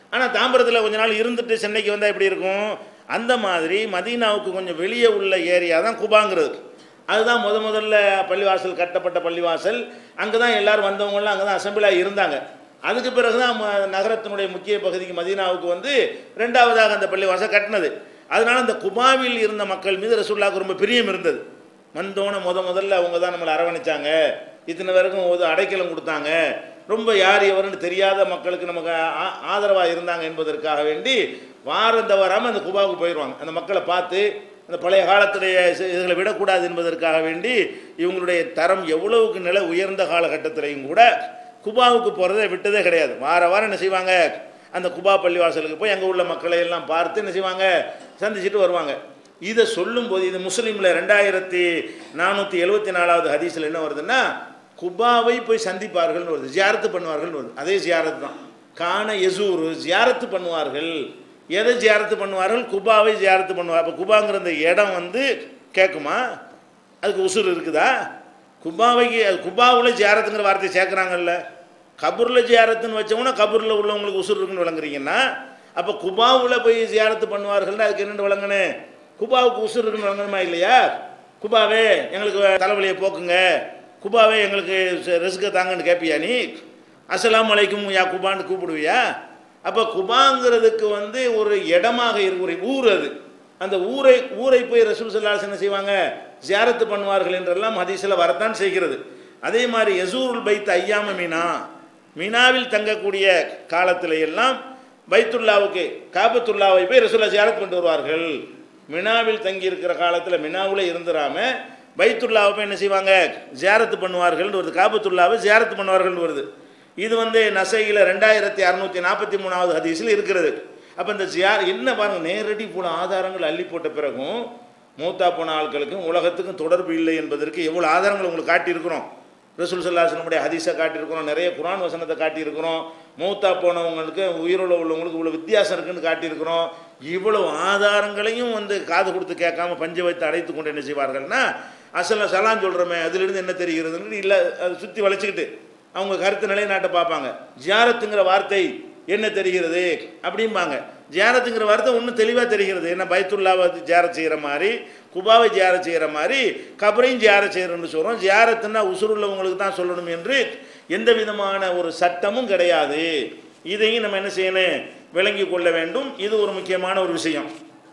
ஆனால் தாம்பரத்தில் கொஞ்ச நாள் இருந்துட்டு சென்னைக்கு வந்தால் எப்படி இருக்கும் அந்த மாதிரி மதீனாவுக்கு கொஞ்சம் வெளியே உள்ள ஏரியா தான் குபாங்கிறது அதுதான் முத முதல்ல பள்ளிவாசல் கட்டப்பட்ட பள்ளிவாசல் அங்கே தான் எல்லாரும் வந்தவங்களாம் அங்கே தான் அசம்பிளாக இருந்தாங்க அதுக்கு பிறகு தான் ம- நகரத்தினுடைய முக்கிய பகுதிக்கு மதீனாவுக்கு வந்து ரெண்டாவதாக அந்த பள்ளிவாசல் கட்டினது அதனால அந்த குபாவில் இருந்த மக்கள் மீது ரசூல்லாவுக்கு ரொம்ப பிரியம் இருந்தது வந்தோன்னே முத முதல்ல அவங்க தான் நம்மளை அரவணைச்சாங்க இத்தனை பேருக்கும் ஒரு அடைக்கலம் கொடுத்தாங்க ரொம்ப யார் எவருன்னு தெரியாத மக்களுக்கு நமக்கு ஆதரவாக இருந்தாங்க என்பதற்காக வேண்டி வாரம் தவறாமல் அந்த குபாவுக்கு போயிடுவாங்க அந்த மக்களை பார்த்து அந்த பழைய காலத்துடைய சி- இதுகளை விடக்கூடாது என்பதற்காக வேண்டி இவங்களுடைய தரம் எவ்வளவுக்கு நிலை உயர்ந்த காலகட்டத்திலையும் கூட குபாவுக்கு போகிறத விட்டதே கிடையாது வார வாரம் என்ன செய்வாங்க அந்த குபா பள்ளிவாசலுக்கு போய் அங்கே உள்ள மக்களை எல்லாம் பார்த்து என்ன செய்வாங்க சந்திச்சுட்டு வருவாங்க இதை சொல்லும்போது இது முஸ்லீமில் ரெண்டாயிரத்தி நானூற்றி எழுபத்தி நாலாவது ஹதீஸில் என்ன வருதுன்னா குபாவை போய் சந்திப்பார்கள்னு வருது ஜியாரத்து பண்ணுவார்கள்னு வருது அதே ஜியாரத்து தான் காண எசூர் ஜியாரத்து பண்ணுவார்கள் எதை ஜியாரத்து பண்ணுவார்கள் குபாவை ஜியாரத்து பண்ணுவார் அப்போ குபாங்கிற அந்த இடம் வந்து கேட்குமா அதுக்கு உசுர் இருக்குதா குபாவைக்கு அது குபாவில் ஜியாரத்துங்கிற வார்த்தையை சேர்க்குறாங்கல்ல கபூரில் ஜியாரத்துன்னு வச்சவங்கன்னா கபூரில் உள்ளவங்களுக்கு உசுர் இருக்குன்னு விளங்குறீங்கன்னா அப்போ குபாவில் போய் ஜியாரத்து பண்ணுவார்கள்னா அதுக்கு என்னென்னு விளங்குனேன் குபாவுக்கு உசுர் இருக்குன்னு விளங்கணுமா இல்லையா குபாவே எங்களுக்கு தலைவலியை போக்குங்க குபாவே எங்களுக்கு ரிஸ்க்கை தாங்கன்னு கேட்பியா நீ அஸ்ஸலாமு அலைக்கும் யா குபான்னு கூப்பிடுவியா அப்போ குபாங்கிறதுக்கு வந்து ஒரு இடமாக இருக்கு ஒரு ஊர் அது அந்த ஊரை ஊரை போய் ரசூல் சல்லாஸ் என்ன செய்வாங்க ஜியாரத்து பண்ணுவார்கள் என்றெல்லாம் ஹதீஸில் வரத்தான் செய்கிறது அதே மாதிரி யசூருல் பைத் ஐயாம மீனா மீனாவில் தங்கக்கூடிய காலத்தில் எல்லாம் பைத்துல்லாவுக்கு காபத்துல்லாவை போய் ரசூல்லா ஜியாரத் பண்ணிட்டு வருவார்கள் மினாவில் தங்கி இருக்கிற காலத்தில் மினாவில் இருந்துராம பைத்துல்லாவை போய் என்ன செய்வாங்க ஜியாரத்து பண்ணுவார்கள் வருது காபத்துல்லாவை ஜியாரத்து பண்ணுவார்கள் வருது இது வந்து நசையில் ரெண்டாயிரத்தி அறுநூற்றி நாற்பத்தி மூணாவது ஹதீஸில் இருக்கிறது அப்போ இந்த ஜியார் என்ன பாருங்க நேரடி போல ஆதாரங்கள் அள்ளி போட்ட பிறகும் மூத்தா போன ஆட்களுக்கும் உலகத்துக்கும் தொடர்பு இல்லை என்பதற்கு எவ்வளோ ஆதாரங்கள் உங்களுக்கு காட்டியிருக்கிறோம் ரசூல் சல்லாஹனுடைய ஹதீஸை காட்டியிருக்கிறோம் நிறைய குரான் வசனத்தை காட்டியிருக்கிறோம் மூத்தா போனவங்களுக்கு உயிரோட உள்ளவங்களுக்கு இவ்வளோ வித்தியாசம் இருக்குன்னு காட்டியிருக்கிறோம் இவ்வளவு ஆதாரங்களையும் வந்து காது கொடுத்து கேட்காம பஞ்சு வைத்து அடைத்து கொண்டு என்ன செய்வார்கள்னா அசல சலான் சொல்கிறோமே அதிலிருந்து என்ன தெரிகிறதுன்னு இல்லை அதை சுற்றி வளைச்சிக்கிட்டு அவங்க கருத்து நிலைநாட்ட பார்ப்பாங்க ஜியாரத்துங்கிற வார்த்தை என்ன தெரிகிறது அப்படிம்பாங்க ஜியாரத்துங்கிற வார்த்தை ஒன்றும் தெளிவாக தெரிகிறது என்ன பைத்துல்லாவை ஜியாரத் செய்கிற மாதிரி குபாவை ஜியாரத் செய்கிற மாதிரி கபரையும் ஜியாரத் செய்கிறன்னு சொல்கிறோம் ஜியாரத்துன்னா உசுருள்ளவங்களுக்கு தான் சொல்லணும் என்று எந்த விதமான ஒரு சட்டமும் கிடையாது இதையும் நம்ம என்ன செய்யணும் விளங்கி கொள்ள வேண்டும் இது ஒரு முக்கியமான ஒரு விஷயம்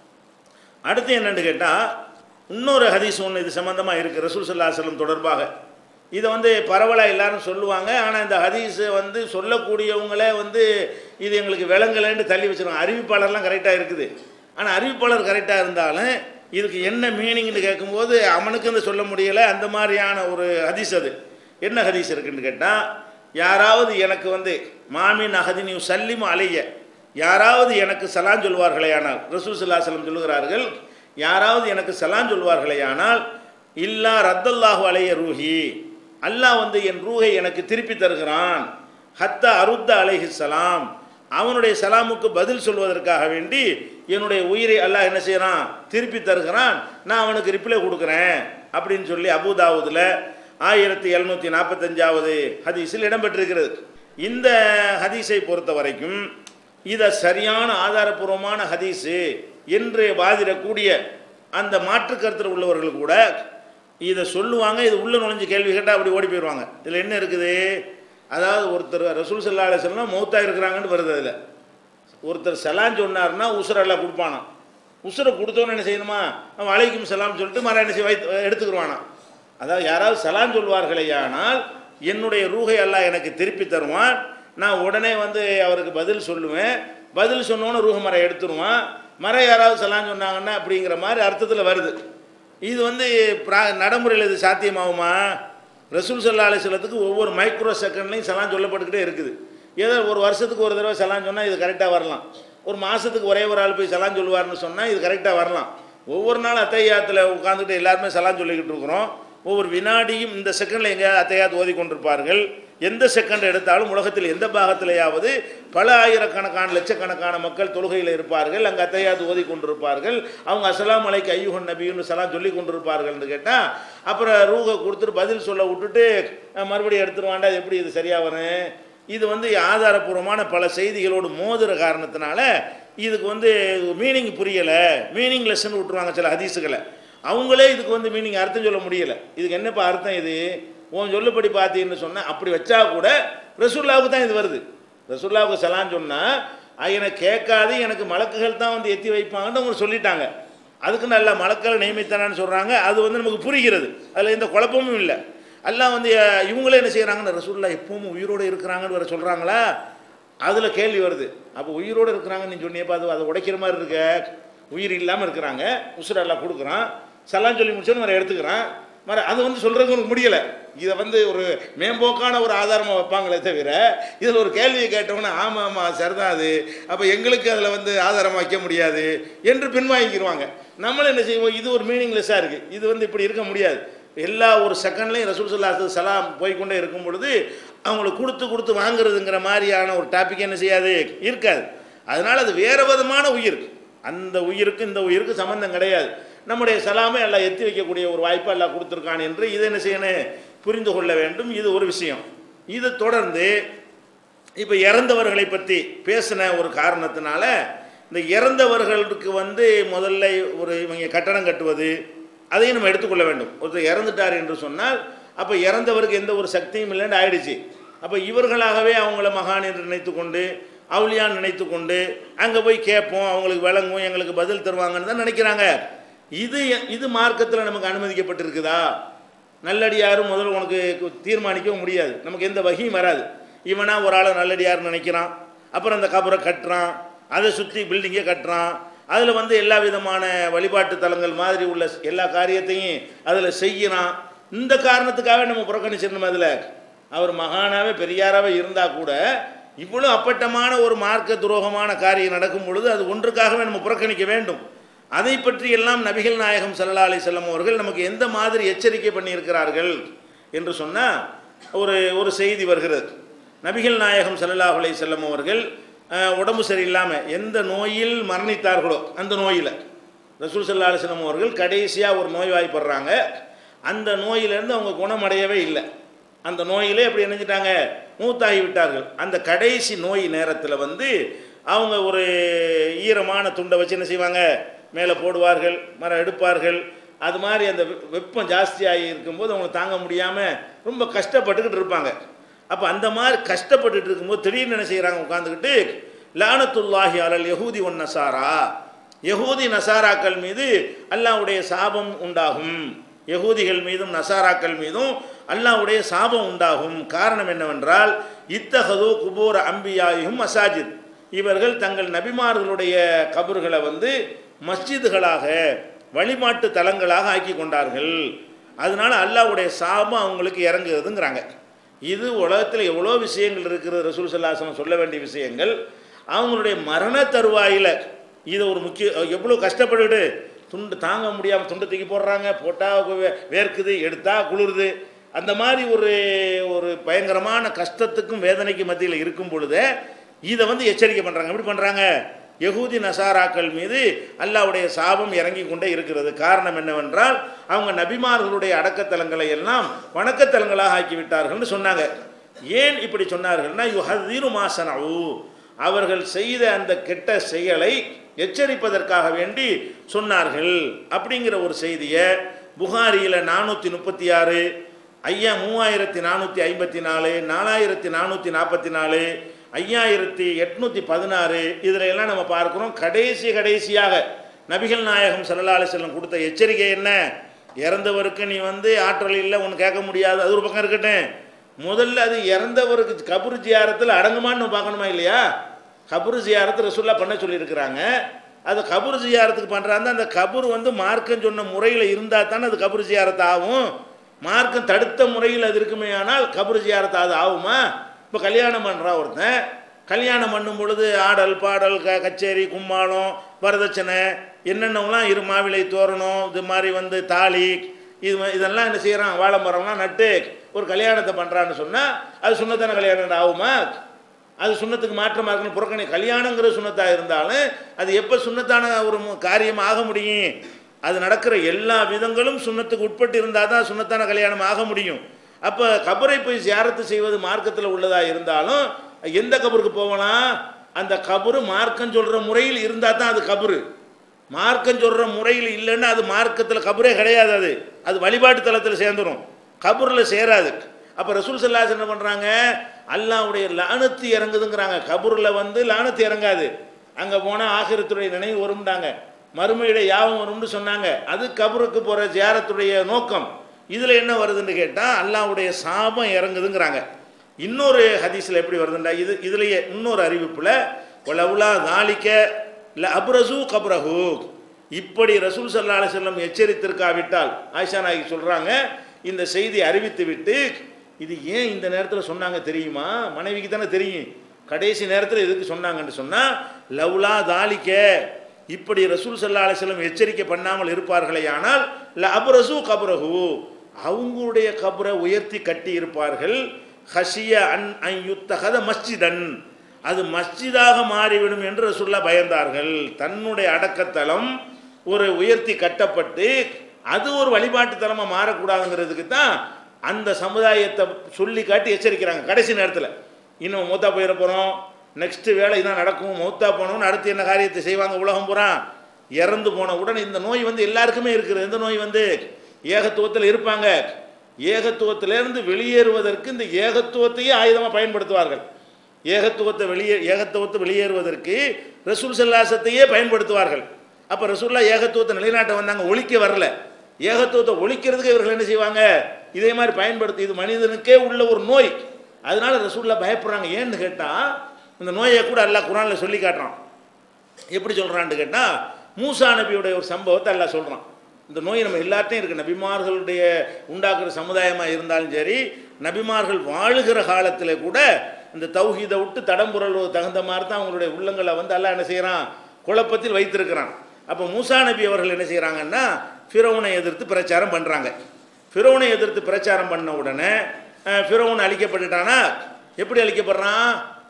அடுத்து என்னன்னு கேட்டால் இன்னொரு ஹதீஸ் ஒன்று இது சம்மந்தமாக இருக்குது ரசூல் சல்லா செல்லம் தொடர்பாக இதை வந்து பரவலாக எல்லாரும் சொல்லுவாங்க ஆனால் இந்த ஹதீஸை வந்து சொல்லக்கூடியவங்களே வந்து இது எங்களுக்கு விளங்கலைன்னு தள்ளி வச்சிருக்காங்க அறிவிப்பாளர்லாம் கரெக்டாக இருக்குது ஆனால் அறிவிப்பாளர் கரெக்டாக இருந்தாலும் இதுக்கு என்ன மீனிங்னு கேட்கும்போது அவனுக்கு இந்த சொல்ல முடியலை அந்த மாதிரியான ஒரு ஹதீஸ் அது என்ன ஹதீஸ் இருக்குன்னு கேட்டால் யாராவது எனக்கு வந்து மாமின் அகதி நீ சல்லிம் அலைய யாராவது எனக்கு சலான் சொல்வார்களே ஆனால் ரசூல் சல்லா செல்லம் சொல்லுகிறார்கள் யாராவது எனக்கு சலான் சொல்வார்களே ஆனால் இல்லா ரத்தல்லாஹு அலைய ரூஹி அல்லாஹ் வந்து என் ரூஹை எனக்கு திருப்பி தருகிறான் ஹத்த அருத்த அலைஹி சலாம் அவனுடைய சலாமுக்கு பதில் சொல்வதற்காக வேண்டி என்னுடைய உயிரை அல்லாஹ் என்ன செய்கிறான் திருப்பி தருகிறான் நான் அவனுக்கு ரிப்ளை கொடுக்குறேன் அப்படின்னு சொல்லி அபுதாவுதில் ஆயிரத்தி எழுநூற்றி நாற்பத்தஞ்சாவது ஹதீஸில் இடம்பெற்றிருக்கிறது இந்த ஹதீஸை பொறுத்த வரைக்கும் இதை சரியான ஆதாரபூர்வமான ஹதீஸு என்று வாதிடக்கூடிய அந்த மாற்று கருத்தில் உள்ளவர்கள் கூட இதை சொல்லுவாங்க இது உள்ள நுழைஞ்சு கேள்வி கேட்டால் அப்படி ஓடி போயிடுவாங்க இதில் என்ன இருக்குது அதாவது ஒருத்தர் ரசூல் சல்லா அலிஸ்லாம் மௌத்தா இருக்கிறாங்கன்னு வருது அதில் ஒருத்தர் சலான் சொன்னார்னா உசுரெல்லாம் கொடுப்பானாம் உசுரை கொடுத்தோன்னு என்ன செய்யணுமா அவன் அலைக்கும் சலாம் சொல்லிட்டு மர என்ன செய்ய வைத்து எடுத்துக்கிடுவானாம் அதாவது யாராவது சலான் சொல்வார்களேயானால் என்னுடைய ரூகை எல்லாம் எனக்கு திருப்பி தருவான் நான் உடனே வந்து அவருக்கு பதில் சொல்லுவேன் பதில் சொன்னோன்னு ரூஹ மரம் எடுத்துருவான் மரம் யாராவது சலான் சொன்னாங்கன்னா அப்படிங்கிற மாதிரி அர்த்தத்தில் வருது இது வந்து பிரா நடைமுறையில் இது சாத்தியமாகுமா ரசூல் சல்லா அலிஸ்லத்துக்கு ஒவ்வொரு மைக்ரோ செகண்ட்லையும் சலான் சொல்லப்பட்டுக்கிட்டே இருக்குது ஏதோ ஒரு வருஷத்துக்கு ஒரு தடவை சலான் சொன்னால் இது கரெக்டாக வரலாம் ஒரு மாதத்துக்கு ஒரே ஒரு ஆள் போய் சலான் சொல்லுவார்னு சொன்னால் இது கரெக்டாக வரலாம் ஒவ்வொரு நாள் அத்தையாத்தில் உட்காந்துட்டு எல்லாருமே சலான் சொல்லிக்கிட்டு இருக்கிறோம் ஒவ்வொரு வினாடியும் இந்த செகண்டில் எங்கே அத்தையாத் ஓதி கொண்டிருப்பார்கள் எந்த செகண்ட் எடுத்தாலும் உலகத்தில் எந்த பாகத்திலேயாவது பல ஆயிரக்கணக்கான லட்சக்கணக்கான மக்கள் தொழுகையில் இருப்பார்கள் அங்கே அத்தையாத் ஓதி கொண்டிருப்பார்கள் அவங்க அஸ்ஸலாமு அலைக்கு ஐயுகன் நபின்னு சலாம் சொல்லி கொண்டிருப்பார்கள்னு கேட்டால் அப்புறம் ரூகை கொடுத்துட்டு பதில் சொல்ல விட்டுட்டு அஹ், மறுபடியும் எடுத்துருவாண்டா அது எப்படி இது சரியாக வரும் இது வந்து ஆதாரபூர்வமான பல செய்திகளோடு மோதுற காரணத்தினால இதுக்கு வந்து மீனிங் புரியலை மீனிங் லெசன் விட்டுருவாங்க சில ஹதீஸுகளை அவங்களே இதுக்கு வந்து மீனிங் அர்த்தம் சொல்ல முடியலை இதுக்கு என்னப்பா அர்த்தம் இது உன் சொல்லுபடி பார்த்தீங்கன்னு சொன்னால் அப்படி வச்சா கூட ரசூல்லாவுக்கு தான் இது வருது ரசூல்லாவுக்கு சலான் சொன்னால் எனக்கு கேட்காது எனக்கு மலக்குகள் தான் வந்து எத்தி வைப்பாங்கன்னு அவங்க சொல்லிட்டாங்க அதுக்கு நல்ல மலக்களை நியமித்தானான்னு சொல்கிறாங்க அது வந்து நமக்கு புரிகிறது அதில் எந்த குழப்பமும் இல்லை எல்லாம் வந்து அஹ், இவங்களே என்ன செய்கிறாங்கன்னு ரசூல்லா எப்பவும் உயிரோடு இருக்கிறாங்கன்னு வேற சொல்கிறாங்களா அதில் கேள்வி வருது அப்போ உயிரோடு இருக்கிறாங்கன்னு நீ சொன்னியப்பா அது அதை உடைக்கிற மாதிரி இருக்க உயிர் இல்லாமல் இருக்கிறாங்க உசுர எல்லாம் கொடுக்குறான் சலாம் சொல்லி முடிச்சோன்னு வேறு எடுத்துக்கிறான் மற அது வந்து சொல்கிறதுக்கு உனக்கு முடியலை இதை வந்து ஒரு மேம்போக்கான ஒரு ஆதாரமாக வைப்பாங்களே தவிர இதில் ஒரு கேள்வியை கேட்டவொன்னே ஆமாம் ஆமாம் சரிதான் அது அப்போ எங்களுக்கு அதில் வந்து ஆதாரம் வைக்க முடியாது என்று பின்வாங்கிக்கிடுவாங்க நம்மளும் என்ன செய்வோம் இது ஒரு மீனிங்லெஸ்ஸாக இருக்குது இது வந்து இப்படி இருக்க முடியாது எல்லா ஒரு செகண்ட்லையும் ரசூல் சல்லாத்து சலாம் போய்க்கொண்டே இருக்கும் பொழுது அவங்களுக்கு கொடுத்து கொடுத்து வாங்குறதுங்கிற மாதிரியான ஒரு டாபிக் என்ன செய்யாது இருக்காது அதனால் அது வேறு விதமான உயிர் அந்த உயிருக்கு இந்த உயிருக்கு சம்பந்தம் கிடையாது நம்முடைய சலாமை எல்லாம் எத்தி வைக்கக்கூடிய ஒரு வாய்ப்பை எல்லாம் கொடுத்துருக்கான் என்று இதை என்ன செய்யணும் புரிந்து கொள்ள வேண்டும் இது ஒரு விஷயம் இதை தொடர்ந்து இப்போ இறந்தவர்களை பற்றி பேசின ஒரு காரணத்தினால இந்த இறந்தவர்களுக்கு வந்து முதல்ல ஒரு இவங்க கட்டணம் கட்டுவது அதையும் நம்ம எடுத்துக்கொள்ள வேண்டும் ஒருத்தர் இறந்துட்டார் என்று சொன்னால் அப்போ இறந்தவருக்கு எந்த ஒரு சக்தியும் இல்லைன்னு ஆயிடுச்சு அப்போ இவர்களாகவே அவங்கள மகான் என்று நினைத்து கொண்டு அவுளியான்னு நினைத்து கொண்டு அங்கே போய் கேட்போம் அவங்களுக்கு விளங்கும் எங்களுக்கு பதில் தருவாங்கன்னு தான் நினைக்கிறாங்க இது இது மார்க்கத்தில் நமக்கு அனுமதிக்கப்பட்டிருக்குதா நல்லடியாரும் முதல்ல உனக்கு தீர்மானிக்கவும் முடியாது நமக்கு எந்த வகையும் வராது இவனா ஒரு ஆளை நல்லடியார்னு நினைக்கிறான் அப்புறம் அந்த கபரை கட்டுறான் அதை சுற்றி பில்டிங்கே கட்டுறான் அதில் வந்து எல்லா விதமான வழிபாட்டு தலங்கள் மாதிரி உள்ள எல்லா காரியத்தையும் அதில் செய்யறான் இந்த காரணத்துக்காக நம்ம புறக்கணிச்சிடணும் அதில் அவர் மகானாவே பெரியாராவே இருந்தால் கூட இவ்வளோ அப்பட்டமான ஒரு மார்க்க துரோகமான காரியம் நடக்கும் பொழுது அது ஒன்றுக்காகவே நம்ம புறக்கணிக்க வேண்டும் அதை பற்றி எல்லாம் நபிகள் நாயகம் ஸல்லல்லாஹு அலைஹி வஸல்லம் அவர்கள் நமக்கு எந்த மாதிரி எச்சரிக்கை பண்ணியிருக்கிறார்கள் என்று சொன்னால் ஒரு ஒரு செய்தி வருகிறது நபிகள் நாயகம் ஸல்லல்லாஹு அலைஹி வஸல்லம் அவர்கள் அஹ், உடம்பு சரியில்லாமல் எந்த நோயில் மரணித்தார்களோ அந்த நோயில் ரசூல் ஸல்லல்லாஹு அலைஹி வஸல்லம் அவர்கள் கடைசியாக ஒரு நோய்வாய்ப்படுறாங்க அந்த நோயிலிருந்து அவங்க குணமடையவே இல்லை அந்த நோயிலே அப்படி நினைச்சிட்டாங்க மூத்தாகி விட்டார்கள் அந்த கடைசி நோய் நேரத்தில் வந்து அவங்க ஒரு ஈரமான துண்டை வச்சு என்ன செய்வாங்க மேலே போடுவார்கள் மரம் எடுப்பார்கள் அது மாதிரி அந்த வெ- வெப்பம் ஜாஸ்தியாகி இருக்கும்போது அவங்க தாங்க முடியாமல் ரொம்ப கஷ்டப்பட்டுக்கிட்டு இருப்பாங்க அப்போ அந்த மாதிரி கஷ்டப்பட்டுட்டு இருக்கும்போது திடீர்னு என்ன செய்கிறாங்க உட்காந்துக்கிட்டு லானத்துல்லாஹி அலல் யஹூதி ஒன் நசாரா யஹூதி நசாராக்கள் மீது அல்லாஹ்வுடைய சாபம் உண்டாகும் யகூதிகள் மீதும் நசாராக்கள் மீதும் அல்லாஹ்வுடைய சாபம் உண்டாகும் காரணம் என்னவென்றால் இத்தகது குபூர் அம்பியாயும் மசாஜித் இவர்கள் தங்கள் நபிமார்களுடைய கபர்களை வந்து மஸ்ஜிதுகளாக வழிபாட்டு தலங்களாக ஆக்கி கொண்டார்கள் அதனால அல்லாஹ்வுடைய சாபம் அவங்களுக்கு இறங்குறதுங்கிறாங்க இது உலகத்தில் எவ்வளோ விஷயங்கள் இருக்கிறது ரசூல் சல்லாசனம் சொல்ல வேண்டிய விஷயங்கள் அவங்களுடைய மரண தருவாயில் இதை ஒரு முக்கிய எவ்வளோ கஷ்டப்பட்டுட்டு துண்டு தாங்க முடியாமல் துண்டு தூக்கி போடுறாங்க போட்டால் வேர்க்குது எடுத்தா குளிருது அந்த மாதிரி ஒரு ஒரு பயங்கரமான கஷ்டத்துக்கும் வேதனைக்கும் மத்தியில் இருக்கும் பொழுது இதை வந்து எச்சரிக்கை பண்ணுறாங்க எப்படி பண்ணுறாங்க யகூதி நசாராக்கள் மீது அல்லாஹ்வுடைய சாபம் இறங்கி கொண்டே இருக்கிறது காரணம் என்னவென்றால் அவங்க நபிமார்களுடைய அடக்கத்தலங்களை எல்லாம் வணக்கத்தலங்களாக ஆக்கி விட்டார்கள்னு சொன்னாங்க ஏன் இப்படி சொன்னார்கள்னா யுஹதீரு மாசனவு அவர்கள் செய்த அந்த கெட்ட செயலை எச்சரிப்பதற்காக வேண்டி சொன்னார்கள் அப்படிங்கிற ஒரு செய்தியை புகாரியில் நானூற்றி முப்பத்தி ஆறு ஐயா மூவாயிரத்தி நானூற்றி ஐம்பத்தி நாலு நாலாயிரத்தி நானூற்றி நாற்பத்தி நாலு ஐயாயிரத்தி எட்நூற்றி பதினாறு இதில் எல்லாம் நம்ம பார்க்குறோம் கடைசி கடைசியாக நபிகள் நாயகம் ஸல்லல்லாஹு அலைஹி வஸல்லம் கொடுத்த எச்சரிக்கை என்ன இறந்தவருக்கு நீ வந்து ஆற்றல் இல்லை ஒன்று கேட்க முடியாது அது ஒரு பக்கம் இருக்கட்டும் முதல்ல அது இறந்தவருக்கு கபூர் ஜியாரத்தில் அடங்குமான்னு நம்ம பார்க்கணுமா இல்லையா கபூர் ஜியாரத்து ரசூல்லா பண்ண சொல்லியிருக்கிறாங்க அது கபூர் ஜியாரத்துக்கு பண்ணுறாங்க அந்த கபூர் வந்து மார்க்கம் சொன்ன முறையில் இருந்தால் தானே அது கபூர் ஜியாரத்து ஆகும் மார்க்கம் தடுத்த முறையில் அது இருக்குமே ஆனால் கபூர் ஜியாரத்து அது ஆகுமா இப்போ கல்யாணம் பண்ணுறா ஒருத்தன் கல்யாணம் பண்ணும் பொழுது ஆடல் பாடல் க கச்சேரி கும்மாளம் வரதட்சணை என்னென்னலாம் இரு மாவிளை தோரணம் இது மாதிரி வந்து தாலி இது ம- இதெல்லாம் என்ன செய்கிறான் வாழை மரம்லாம் நட்டு ஒரு கல்யாணத்தை பண்ணுறான்னு சொன்னால் அது சுண்ணத்தான கல்யாணம் ஆகுமா அது சுண்ணத்துக்கு மாற்றமாக இருக்கணும் புறக்கணி கல்யாணங்கிற சுண்ணத்தாக இருந்தாலும் அது எப்போ சுண்ணத்தான ஒரு மு- காரியம் ஆக முடியும் அது நடக்கிற எல்லா விதங்களும் சுண்ணத்துக்கு உட்பட்டு இருந்தால் தான் சுண்ணத்தான கல்யாணம் ஆக முடியும் அப்போ கபரை போய் ஜியாரத்து செய்வது மார்க்கத்தில் உள்ளதா இருந்தாலும் எந்த கபருக்கு போகலாம் அந்த கபரு மார்க்கம் சொல்கிற முறையில் இருந்தால் தான் அது கபரு மார்க்கம் சொல்கிற முறையில் இல்லைன்னா அது மார்க்கத்தில் கபரே கிடையாது அது அது வழிபாட்டு தலத்தில் சேர்ந்துடும் கபூரில் சேராது அப்போ ரசூல் சல்லாஸ் என்ன பண்ணுறாங்க அல்லாவுடைய லானத்து இறங்குதுங்கிறாங்க கபூரில் வந்து லானத்து இறங்காது அங்கே போனால் ஆகிரத்துடைய நினைவு வரும்டாங்க மறுமையுடைய யாபம் வரும்னு சொன்னாங்க அது கபருக்கு போகிற ஜியாரத்துடைய நோக்கம் இதில் என்ன வருதுன்னு கேட்டால் அல்லாவுடைய சாபம் இறங்குதுங்கிறாங்க இன்னொரு ஹதீஸில் எப்படி வருதுண்டா இது இதுலேயே இன்னொரு அறிவிப்பில் ஒலவுலா நாளிக்க இல்லை அப்ரசு கப்ரஹு இப்படி ரசூல் சல்லா அலிசல்லம் எச்சரித்திருக்காவிட்டால் ஆயிஷா நாயகி சொல்கிறாங்க இந்த செய்தி அறிவித்து விட்டு இது ஏன் இந்த நேரத்தில் சொன்னாங்க தெரியுமா மனைவிக்கு தானே தெரியும் கடைசி நேரத்தில் எதுக்கு சொன்னாங்கன்னு சொன்னால் லவ்லா தாலிக்க இப்படி ரசூல் சல்லா அலிஸ்லம் எச்சரிக்கை பண்ணாமல் இருப்பார்களே ஆனால் ல அப்ரசு கப்ரஹு அவங்களுடைய கபரை உயர்த்தி கட்டி இருப்பார்கள் ஹஷிய அன் அன் யுத்தகத மஸ்ஜிதன் அது மஸ்ஜிதாக மாறிவிடும் என்று ரசூல்லா பயந்தார்கள் தன்னுடைய அடக்கத்தலம் ஒரு உயர்த்தி கட்டப்பட்டு அது ஒரு வழிபாட்டு தலமாக மாறக்கூடாதுங்கிறதுக்கு தான் அந்த சமுதாயத்தை சொல்லி காட்டி எச்சரிக்கிறாங்க கடைசி நேரத்தில் இன்னும் மூத்தா போயிட போகிறோம் நெக்ஸ்ட் வேலை இதான் நடக்கும் மௌத்தா போனோம்னு அடுத்து என்ன காரியத்தை செய்வாங்க உலகம் பூரா இறந்து போன உடனே இந்த நோய் வந்து எல்லாருக்குமே இருக்குது எந்த நோய் வந்து ஏகத்துவத்தில் இருப்பாங்க ஏகத்துவத்திலிருந்து வெளியேறுவதற்கு இந்த ஏகத்துவத்தையே ஆயுதமாக பயன்படுத்துவார்கள் ஏகத்துவத்தை வெளியே ஏகத்துவத்தை வெளியேறுவதற்கு ரசூல் செல்லாசத்தையே பயன்படுத்துவார்கள் அப்போ ரசூல்லா ஏகத்துவத்தை நிலைநாட்ட வந்தாங்க ஒழிக்க வரல ஏகத்துவத்தை ஒழிக்கிறதுக்கு இவர்கள் என்ன செய்வாங்க இதே மாதிரி பயன்படுத்தி இது மனிதனுக்கே உள்ள ஒரு நோய் அதனால ரசூல்லா பயப்படுறாங்க ஏன்னு கேட்டால் இந்த நோயை கூட அல்லாஹ் குரானில் சொல்லி காட்டுறான் எப்படி சொல்கிறான்னு கேட்டால் மூசா நபியுடைய ஒரு சம்பவத்தை எல்லாம் சொல்கிறான் இந்த நோய் நம்ம எல்லாத்தையும் இருக்குது நபிமார்களுடைய உண்டாக்குற சமுதாயமாக இருந்தாலும் சரி நபிமார்கள் வாழுகிற காலத்தில் கூட இந்த தௌஹீதை விட்டு தடம்புரல் தகுந்த மாதிரி தான் அவங்களுடைய உள்ளங்களை வந்து எல்லாம் என்ன செய்கிறான் குழப்பத்தில் வைத்திருக்கிறான் அப்போ மூசா நபி அவர்கள் என்ன செய்கிறாங்கன்னா ஃபிரௌனை எதிர்த்து பிரச்சாரம் பண்ணுறாங்க ஃபிரௌனை எதிர்த்து பிரச்சாரம் பண்ண உடனே ஃபிரௌன் அழிக்கப்பட்டுட்டானா எப்படி அழிக்கப்படுறான்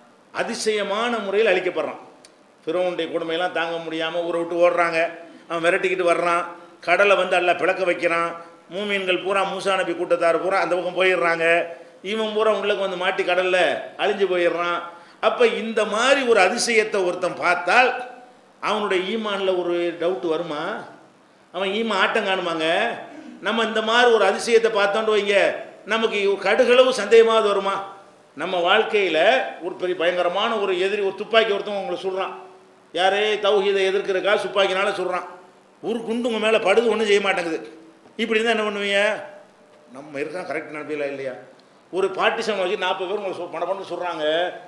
அதிசயமான முறையில் அழிக்கப்படுறான் ஃபிரௌனுடைய கொடுமையெல்லாம் தாங்க முடியாமல் ஊரை விட்டு ஓடுறாங்க அவன் விரட்டிக்கிட்டு வர்றான் கடலை வந்து எல்லாம் பிளக்க வைக்கிறான் மூமீன்கள் பூரா மூசா நபி கூட்டத்தார் பூரா அந்த பக்கம் போயிடுறாங்க இவன் பூரா உள்ளக்கு வந்து மாட்டி கடலில் அழிஞ்சு போயிடுறான் அப்போ இந்த மாதிரி ஒரு அதிசயத்தை ஒருத்தன் பார்த்தால் அவனுடைய ஈமானில் ஒரு டவுட் வருமா அவன் ஈமா ஆட்டம் காணுமாங்க நம்ம இந்த மாதிரி ஒரு அதிசயத்தை பார்த்தோன்னு வைங்க நமக்கு கடுகளவு சந்தேகமாவது வருமா நம்ம வாழ்க்கையில் ஒரு பெரிய பயங்கரமான ஒரு எதிரி ஒரு துப்பாக்கி ஒருத்தன் உங்களை சொல்கிறான் யாரே தௌஹீதை எதிர்க்கிறக்கா துப்பாக்கினால சொல்கிறான் ஒரு குண்டு உங்கள் மேலே படுது ஒன்றும் செய்ய மாட்டேங்குது இப்படி இருந்தால் என்ன பண்ணுவீங்க நம்ம இருக்கோம் கரெக்ட் நினைப்பீங்களா இல்லையா ஒரு பார்ட்டிஷன் வச்சு நாற்பது பேர் உங்களை பணம் பண்ண சொல்கிறாங்க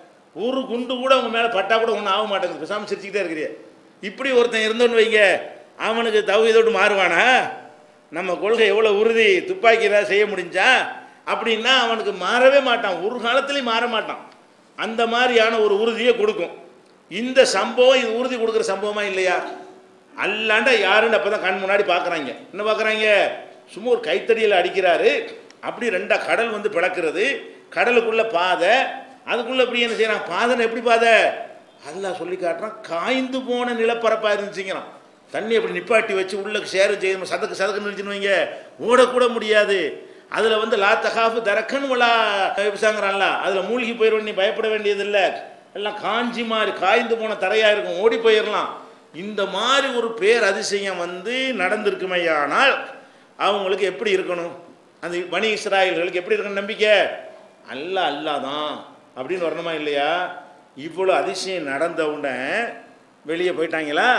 ஒரு குண்டு கூட உங்கள் மேலே பட்டா கூட ஒன்றும் ஆக மாட்டேங்குது பேசாமல் சிரிச்சுக்கிட்டே இருக்கிறிய இப்படி ஒருத்தன் இருந்தோன்னு வைங்க அவனுக்கு தௌஹீதோடு மாறுவானா நம்ம கொள்கை எவ்வளோ உறுதி துப்பாக்கி ஏதாவது செய்ய முடிஞ்சா அப்படின்னா அவனுக்கு மாறவே மாட்டான் ஒரு காலத்துலேயும் மாற மாட்டான் அந்த மாதிரியான ஒரு உறுதியை கொடுக்கும் இந்த சம்பவம் இது உறுதி கொடுக்குற சம்பவமா இல்லையா அல்லாண்ட யாருன்னு அப்போ தான் கண் முன்னாடி பார்க்குறாங்க என்ன பார்க்குறாங்க சும்மா ஒரு கைத்தடியில் அடிக்கிறாரு அப்படி ரெண்டா கடல் வந்து பிளக்கிறது கடலுக்குள்ள பாதை அதுக்குள்ளே எப்படி என்ன செய்யறான் பாதைன்னு எப்படி பாதை அல்லாஹ் சொல்லி காட்டுறான் காய்ந்து போன நிலப்பரப்பாக இருந்துச்சுங்கிறான் தண்ணி அப்படி நிப்பாட்டி வச்சு உள்ள சேரு செய்யணும் சதக்கு சதக்குன்னு இருந்துச்சுன்னு வைங்க ஓடக்கூட முடியாது அதில் வந்து லா தகாஃபு தரக்கன் வலா விசாங்கிறான்ல அதில் மூழ்கி போயிடுவேன் நீ பயப்பட வேண்டியதில்லை எல்லாம் காஞ்சி மாதிரி காய்ந்து போன தரையாக இருக்கும் ஓடி போயிடலாம் இந்த மாதிரி ஒரு பேர் அதிசயம் வந்து நடந்திருக்குமையானால் அவங்களுக்கு எப்படி இருக்கணும் அந்த பனி இஸ்ராயல்களுக்கு எப்படி இருக்கணும் நம்பிக்கை அல்ல அல்லா தான் அப்படின்னு வரணுமா இல்லையா இவ்வளோ அதிசயம் நடந்த உடனே வெளியே போயிட்டாங்களா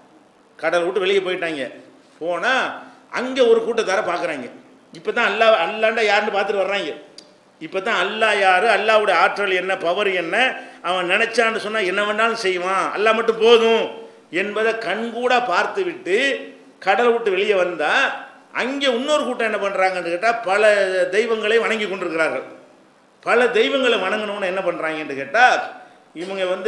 கடல் விட்டு வெளியே போயிட்டாங்க போனால் அங்கே ஒரு கூட்டத்தார பார்க்குறாங்க இப்போ தான் அல்லா அல்லாண்டா யாருன்னு பார்த்துட்டு வர்றாங்க இப்போ தான் அல்லா யார் அல்லாவுடைய ஆற்றல் என்ன பவர் என்ன அவன் நினச்சான்னு சொன்னால் என்ன வேணாலும் செய்வான் அல்லா மட்டும் போதும் என்பதை கண்கூட பார்த்து விட்டு கடலை விட்டு வெளியே வந்தால் அங்கே இன்னொரு கூட்டம் என்ன பண்ணுறாங்கன்னு கேட்டால் பல தெய்வங்களை வணங்கி கொண்டிருக்கிறார்கள் பல தெய்வங்களை வணங்கணும்னு என்ன பண்ணுறாங்கன்னு கேட்டால் இவங்க வந்து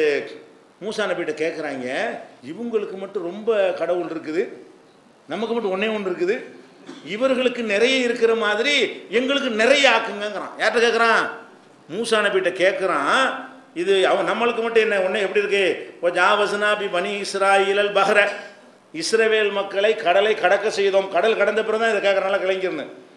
மூசா நபிகிட்ட கேட்குறாங்க இவங்களுக்கு மட்டும் ரொம்ப கடவுள் இருக்குது நமக்கு மட்டும் ஒன்றே ஒன்று இருக்குது இவர்களுக்கு நிறைய இருக்கிற மாதிரி எங்களுக்கு நிறைய ஆக்குங்கிறான் யார்கிட்ட கேட்குறான் மூசா நபிகிட்ட கேட்குறான் இது அவன் நம்மளுக்கு மட்டும் என்ன ஒன்று எப்படி இருக்கு ஓ ஜாவசனா பி பனி இஸ்ராயிலல் பஹ்ர இஸ்ரவேல் மக்களை கடலை கடக்க செய்தோம் கடல் கடந்த பிறகு தான் இதை கேட்குறனால கலைஞர்னு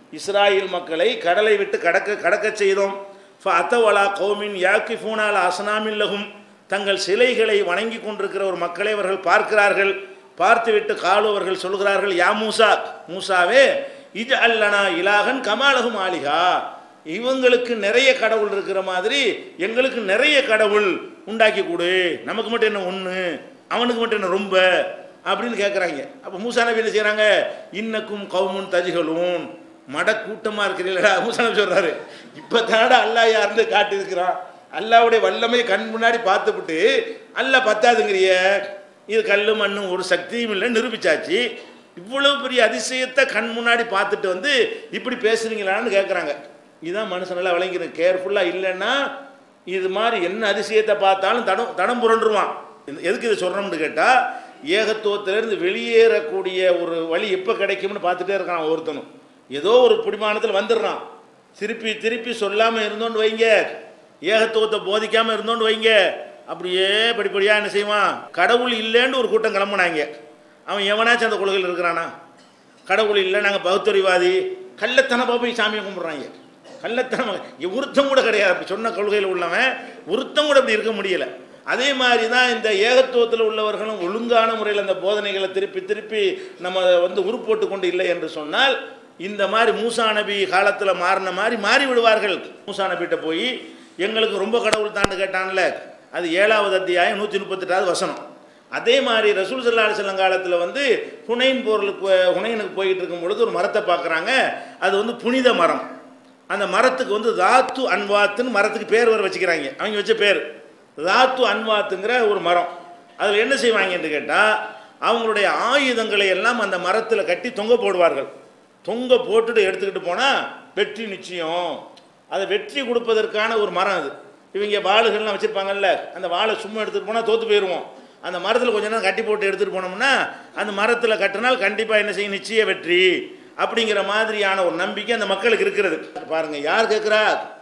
இஸ்ராயில் மக்களை கடலை விட்டு கடக்க கடக்கச் செய்தோம் அத்தவலா கௌமின் யாக்கி ஃபூனால் அசனாமில்லகும் தங்கள் சிலைகளை வணங்கி கொண்டிருக்கிற ஒரு மக்களை அவர்கள் பார்க்கிறார்கள் பார்த்துவிட்டு காலு அவர்கள் சொல்கிறார்கள் யா மூசா மூசாவே இஜ் அல்லனா இலாகன் கமாலகும் ஆலிகா இவங்களுக்கு நிறைய கடவுள் இருக்கிற மாதிரி எங்களுக்கு நிறைய கடவுள் உண்டாக்கி கொடு நமக்கு மட்டும் என்ன ஒன்று அவனுக்கு மட்டும் என்ன ரொம்ப அப்படின்னு கேட்குறாங்க அப்போ மூசா நபி என்ன செய்கிறாங்க இன்னக்கும் கவுமுன் தஜிகளும் மட கூட்டமாக இருக்கிறீங்களா மூசா நபி சொல்கிறாரு இப்போ தானடா அல்லாஹ் யாருன்னு காட்டியிருக்கிறான் அல்லாவுடைய வல்லமை கண் முன்னாடி பார்த்துவிட்டு அல்லாஹ் பத்தாதுங்கிறிய இது கல் மண்ணும் ஒரு சக்தியும் இல்லை நிரூபிச்சாச்சு இவ்வளவு பெரிய அதிசயத்தை கண் முன்னாடி பார்த்துட்டு வந்து இப்படி பேசுறீங்களான்னு கேட்குறாங்க இதுதான் மனுஷனெல்லாம் விளங்கிறேன் கேர்ஃபுல்லாக இல்லைன்னா இது மாதிரி என்ன அதிசயத்தை பார்த்தாலும் தடம் தடம் புரண்டுருவான் இந்த- எதுக்கு இதை சொல்கிறோம்னு கேட்டால் ஏகத்துவத்திலேருந்து வெளியேறக்கூடிய ஒரு வழி எப்போ கிடைக்கும்னு பார்த்துட்டே இருக்கான் ஒருத்தனும் ஏதோ ஒரு பிடிமானத்தில் வந்துடுறான் திருப்பி திருப்பி சொல்லாமல் இருந்தோன்னு வைங்க ஏகத்துவத்தை போதிக்காமல் இருந்தோன்னு வைங்க அப்படியே படிப்படியாக என்ன செய்வான் கடவுள் இல்லைன்னு ஒரு கூட்டம் கிளம்புனாங்க அவன் எவனாச்சும் அந்த கொள்கையில் இருக்கிறானா கடவுள் இல்லை நாங்கள் பகுத்தறிவாதி கள்ளத்தனமாக போய் சாமியை கும்பிட்றாங்க கள்ளத்தனம் ஒருத்தம் கூட கிடையாது அப்படி சொன்ன கொள்கையில் உள்ளவன் ஒருத்தம் கூட அப்படி இருக்க முடியல அதே மாதிரி தான் இந்த ஏகத்துவத்தில் உள்ளவர்களும் ஒழுங்கான முறையில் அந்த போதனைகளை திருப்பி திருப்பி நம்ம வந்து உருப்போட்டு கொண்டு இல்லை என்று சொன்னால் இந்த மாதிரி மூசா நபி காலத்தில் மாறின மாதிரி மாறி விடுவார்கள் மூசா நபிகிட்ட போய் எங்களுக்கு ரொம்ப கடவுள் தாண்டு கேட்டான்ல அது ஏழாவது அத்தியாயம் நூற்றி முப்பத்தெட்டாவது வசனம் அதே மாதிரி ரசூல் சல்லா அலிஸ்லாம் காலத்தில் வந்து ஹுனைன் போர்களுக்கு ஹுனைனுக்கு போயிட்டு இருக்கும் பொழுது ஒரு மரத்தை பார்க்குறாங்க அது வந்து புனித மரம் அந்த மரத்துக்கு வந்து தாத்து அன்வாத்துன்னு மரத்துக்கு பேர் வர வச்சுக்கிறாங்க அவங்க வச்ச பேர் தாத்து அன்வாத்துங்கிற ஒரு மரம் அதில் என்ன செய்வாங்கன்னு கேட்டால் அவங்களுடைய ஆயுதங்களை எல்லாம் அந்த மரத்தில் கட்டி தொங்க போடுவார்கள் தொங்க போட்டுட்டு எடுத்துக்கிட்டு போனால் வெற்றி நிச்சயம் அதை வெற்றி கொடுப்பதற்கான ஒரு மரம் அது இவங்க வாளுகள்லாம் வச்சுருப்பாங்கல்ல அந்த வாளை சும்மா எடுத்துகிட்டு போனால் தோற்று போயிடுவோம் அந்த மரத்தில் கொஞ்ச நேரம் கட்டி போட்டு எடுத்துகிட்டு போனோம்னா அந்த மரத்தில் கட்டினால் கண்டிப்பாக என்ன செய்யும் நிச்சய வெற்றி அப்படிங்கிற மாதிரியான ஒரு நம்பிக்கை அந்த மக்களுக்கு இருக்கிறது பாருங்க யார் கேட்குறா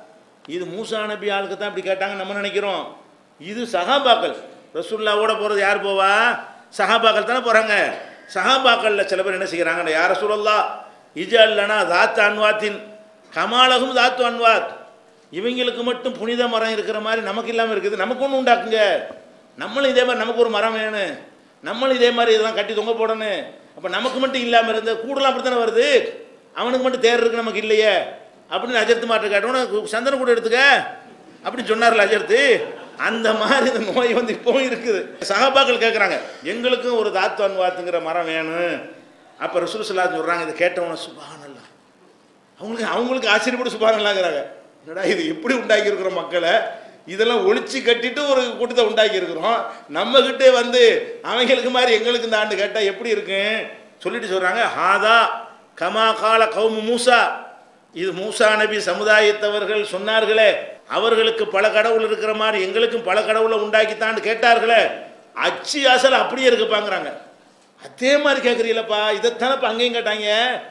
இது மூசா நபி ஆளுக்கு தான் இப்படி கேட்டாங்க நம்ம நினைக்கிறோம் இது சஹாபாக்கள் ரசுல்லாவோட போகிறது யார் போவா சஹாபாக்கள் தானே போகிறாங்க சஹாபாக்களில் சில பேர் என்ன செய்கிறாங்க யார சொல்லல்லா இஜ அல்லனா தாத்து அன்வாத்தின் கமாலகும் தாத்து அன்வாத் இவங்களுக்கு மட்டும் புனித மரம் இருக்கிற மாதிரி நமக்கு இல்லாமல் இருக்குது நமக்கு ஒன்று உண்டாக்குங்க நம்மளும் இதே மாதிரி நமக்கு ஒரு மரம் வேணும் நம்மளும் இதே மாதிரி இதெல்லாம் கட்டி தொங்க போடணும் அப்போ நமக்கு மட்டும் இல்லாமல் இருந்த கூடலாம் அப்படி தானே வருது அவனுக்கு மட்டும் தேர் இருக்கு நமக்கு இல்லையே அப்படின்னு அஜர்த்து மாற்ற காட்டணும் சந்தன கூட எடுத்துக்க அப்படின்னு சொன்னார்ல அஜர்த்து அந்த மாதிரி இந்த நோய் வந்து இப்போவும் இருக்குது சகாபாக்கள் கேட்குறாங்க எங்களுக்கும் ஒரு தாத்வான் வாத்துங்கிற மரம் வேணும் அப்போ ரசூல் சல்லா சொல்கிறாங்க இதை கேட்டவன சுபானல்லா அவங்களுக்கு அவங்களுக்கு ஆச்சரியப்பட்டு சுபானல்லாங்கிறாங்க என்னடா இது எப்படி உண்டாக்கி இருக்கிறோம் மக்களை இதெல்லாம் ஒழிச்சு கட்டிட்டு ஒரு கூட்டத்தை உண்டாக்கி இருக்கிறோம் நம்ம கிட்டே வந்து அவங்களுக்கு மாதிரி எங்களுக்கு இந்த ஆண்டு கேட்டால் எப்படி இருக்கும் சொல்லிட்டு சொல்றாங்க ஹாதா கமா கால கௌமு மூசா இது மூசா நபி சமுதாயத்தவர்கள் சொன்னார்களே அவர்களுக்கு பல கடவுள் இருக்கிற மாதிரி எங்களுக்கும் பல கடவுளை உண்டாக்கித்தான்னு கேட்டார்களே அச்சு அசல் அப்படியே இருக்குப்பாங்கிறாங்க அதே மாதிரி கேட்குறீங்களப்பா இதைத்தானப்பா அங்கேயும் கேட்டாங்க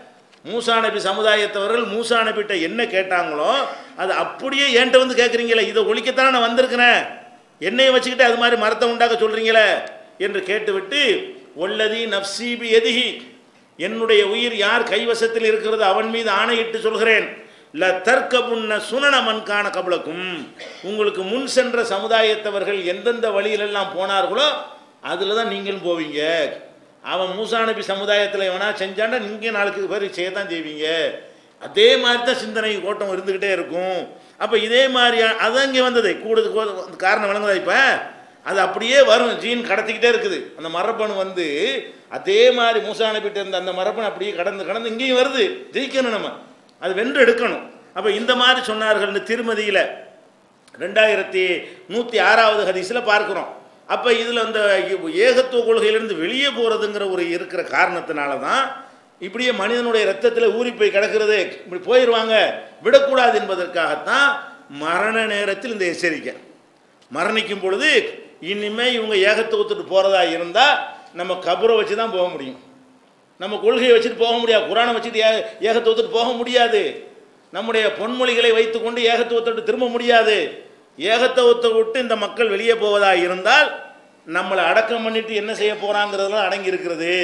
மூசா நபி சமுதாயத்தவர்கள் மூசா நபிட்ட என்ன கேட்டாங்களோ அது அப்படியே என்கிட்ட வந்து கேட்குறீங்களே இதை ஒழிக்கத்தானே நான் வந்திருக்கிறேன் என்னையை வச்சுக்கிட்டு அது மாதிரி மரத்தை உண்டாக்க சொல்கிறீங்களே என்று கேட்டுவிட்டு ஒல்லதி நப்சீபி எதிகி என்னுடைய உயிர் யார் கைவசத்தில் இருக்கிறது அவன் மீது ஆணையிட்டு சொல்கிறேன் ல தர்க்கபுன்ன சுனன மண்கான கபலக்கும் உங்களுக்கு முன் சென்ற சமுதாயத்தவர்கள் எந்தெந்த வழியிலெல்லாம் போனார்களோ அதில் தான் நீங்களும் போவீங்க அவன் மூசா நபி சமுதாயத்தில் எவனா செஞ்சாண்டா நீங்கள் நாளுக்கு பேர் செய்ய தான் செய்வீங்க அதே மாதிரி தான் சிந்தனை ஓட்டம் இருந்துக்கிட்டே இருக்கும் அப்போ இதே மாதிரி அது இங்கே வந்தது கூடுது கூடுது- காரணம் விளங்குதா இப்போ அது அப்படியே வரும் ஜீன் கடத்திக்கிட்டே இருக்குது அந்த மரபணு வந்து அதே மாதிரி மூசா நபிட்ட இருந்த அந்த மரபணு அப்படியே கடந்து கடந்து இங்கேயும் வருது ஜெயிக்கணும் நம்ம அது வென்று எடுக்கணும் அப்போ இந்த மாதிரி சொன்னார்கள் இந்த திருமதியில் ரெண்டாயிரத்தி நூற்றி ஆறாவது ஹதீஸில் பார்க்குறோம் அப்போ இதில் அந்த ஏகத்துவ கொள்கையிலிருந்து வெளியே போகிறதுங்கிற ஒரு இருக்கிற காரணத்தினால தான் இப்படியே மனிதனுடைய ரத்தத்தில் ஊறி போய் கிடக்கிறது இப்படி போயிடுவாங்க விடக்கூடாது என்பதற்காகத்தான் மரண நேரத்தில் இந்த எச்சரிக்கை மரணிக்கும் பொழுது இனிமே இவங்க ஏகத்துவத்துட்டு போகிறதா இருந்தால் நம்ம கபரை வச்சு தான் போக முடியும் நம்ம கொள்கையை வச்சுட்டு போக முடியாது குரானை வச்சுட்டு ஏ ஏகத்துவத்துட்டு போக முடியாது நம்முடைய பொன்மொழிகளை வைத்துக்கொண்டு ஏகத்துவத்தை விட்டு திரும்ப முடியாது ஏகத்துவத்தை விட்டு இந்த மக்கள் வெளியே போவதா இருந்தால் நம்மளை அடக்கம் பண்ணிட்டு என்ன செய்ய போகிறாங்கிறதெல்லாம் அடங்கி இருக்கிறது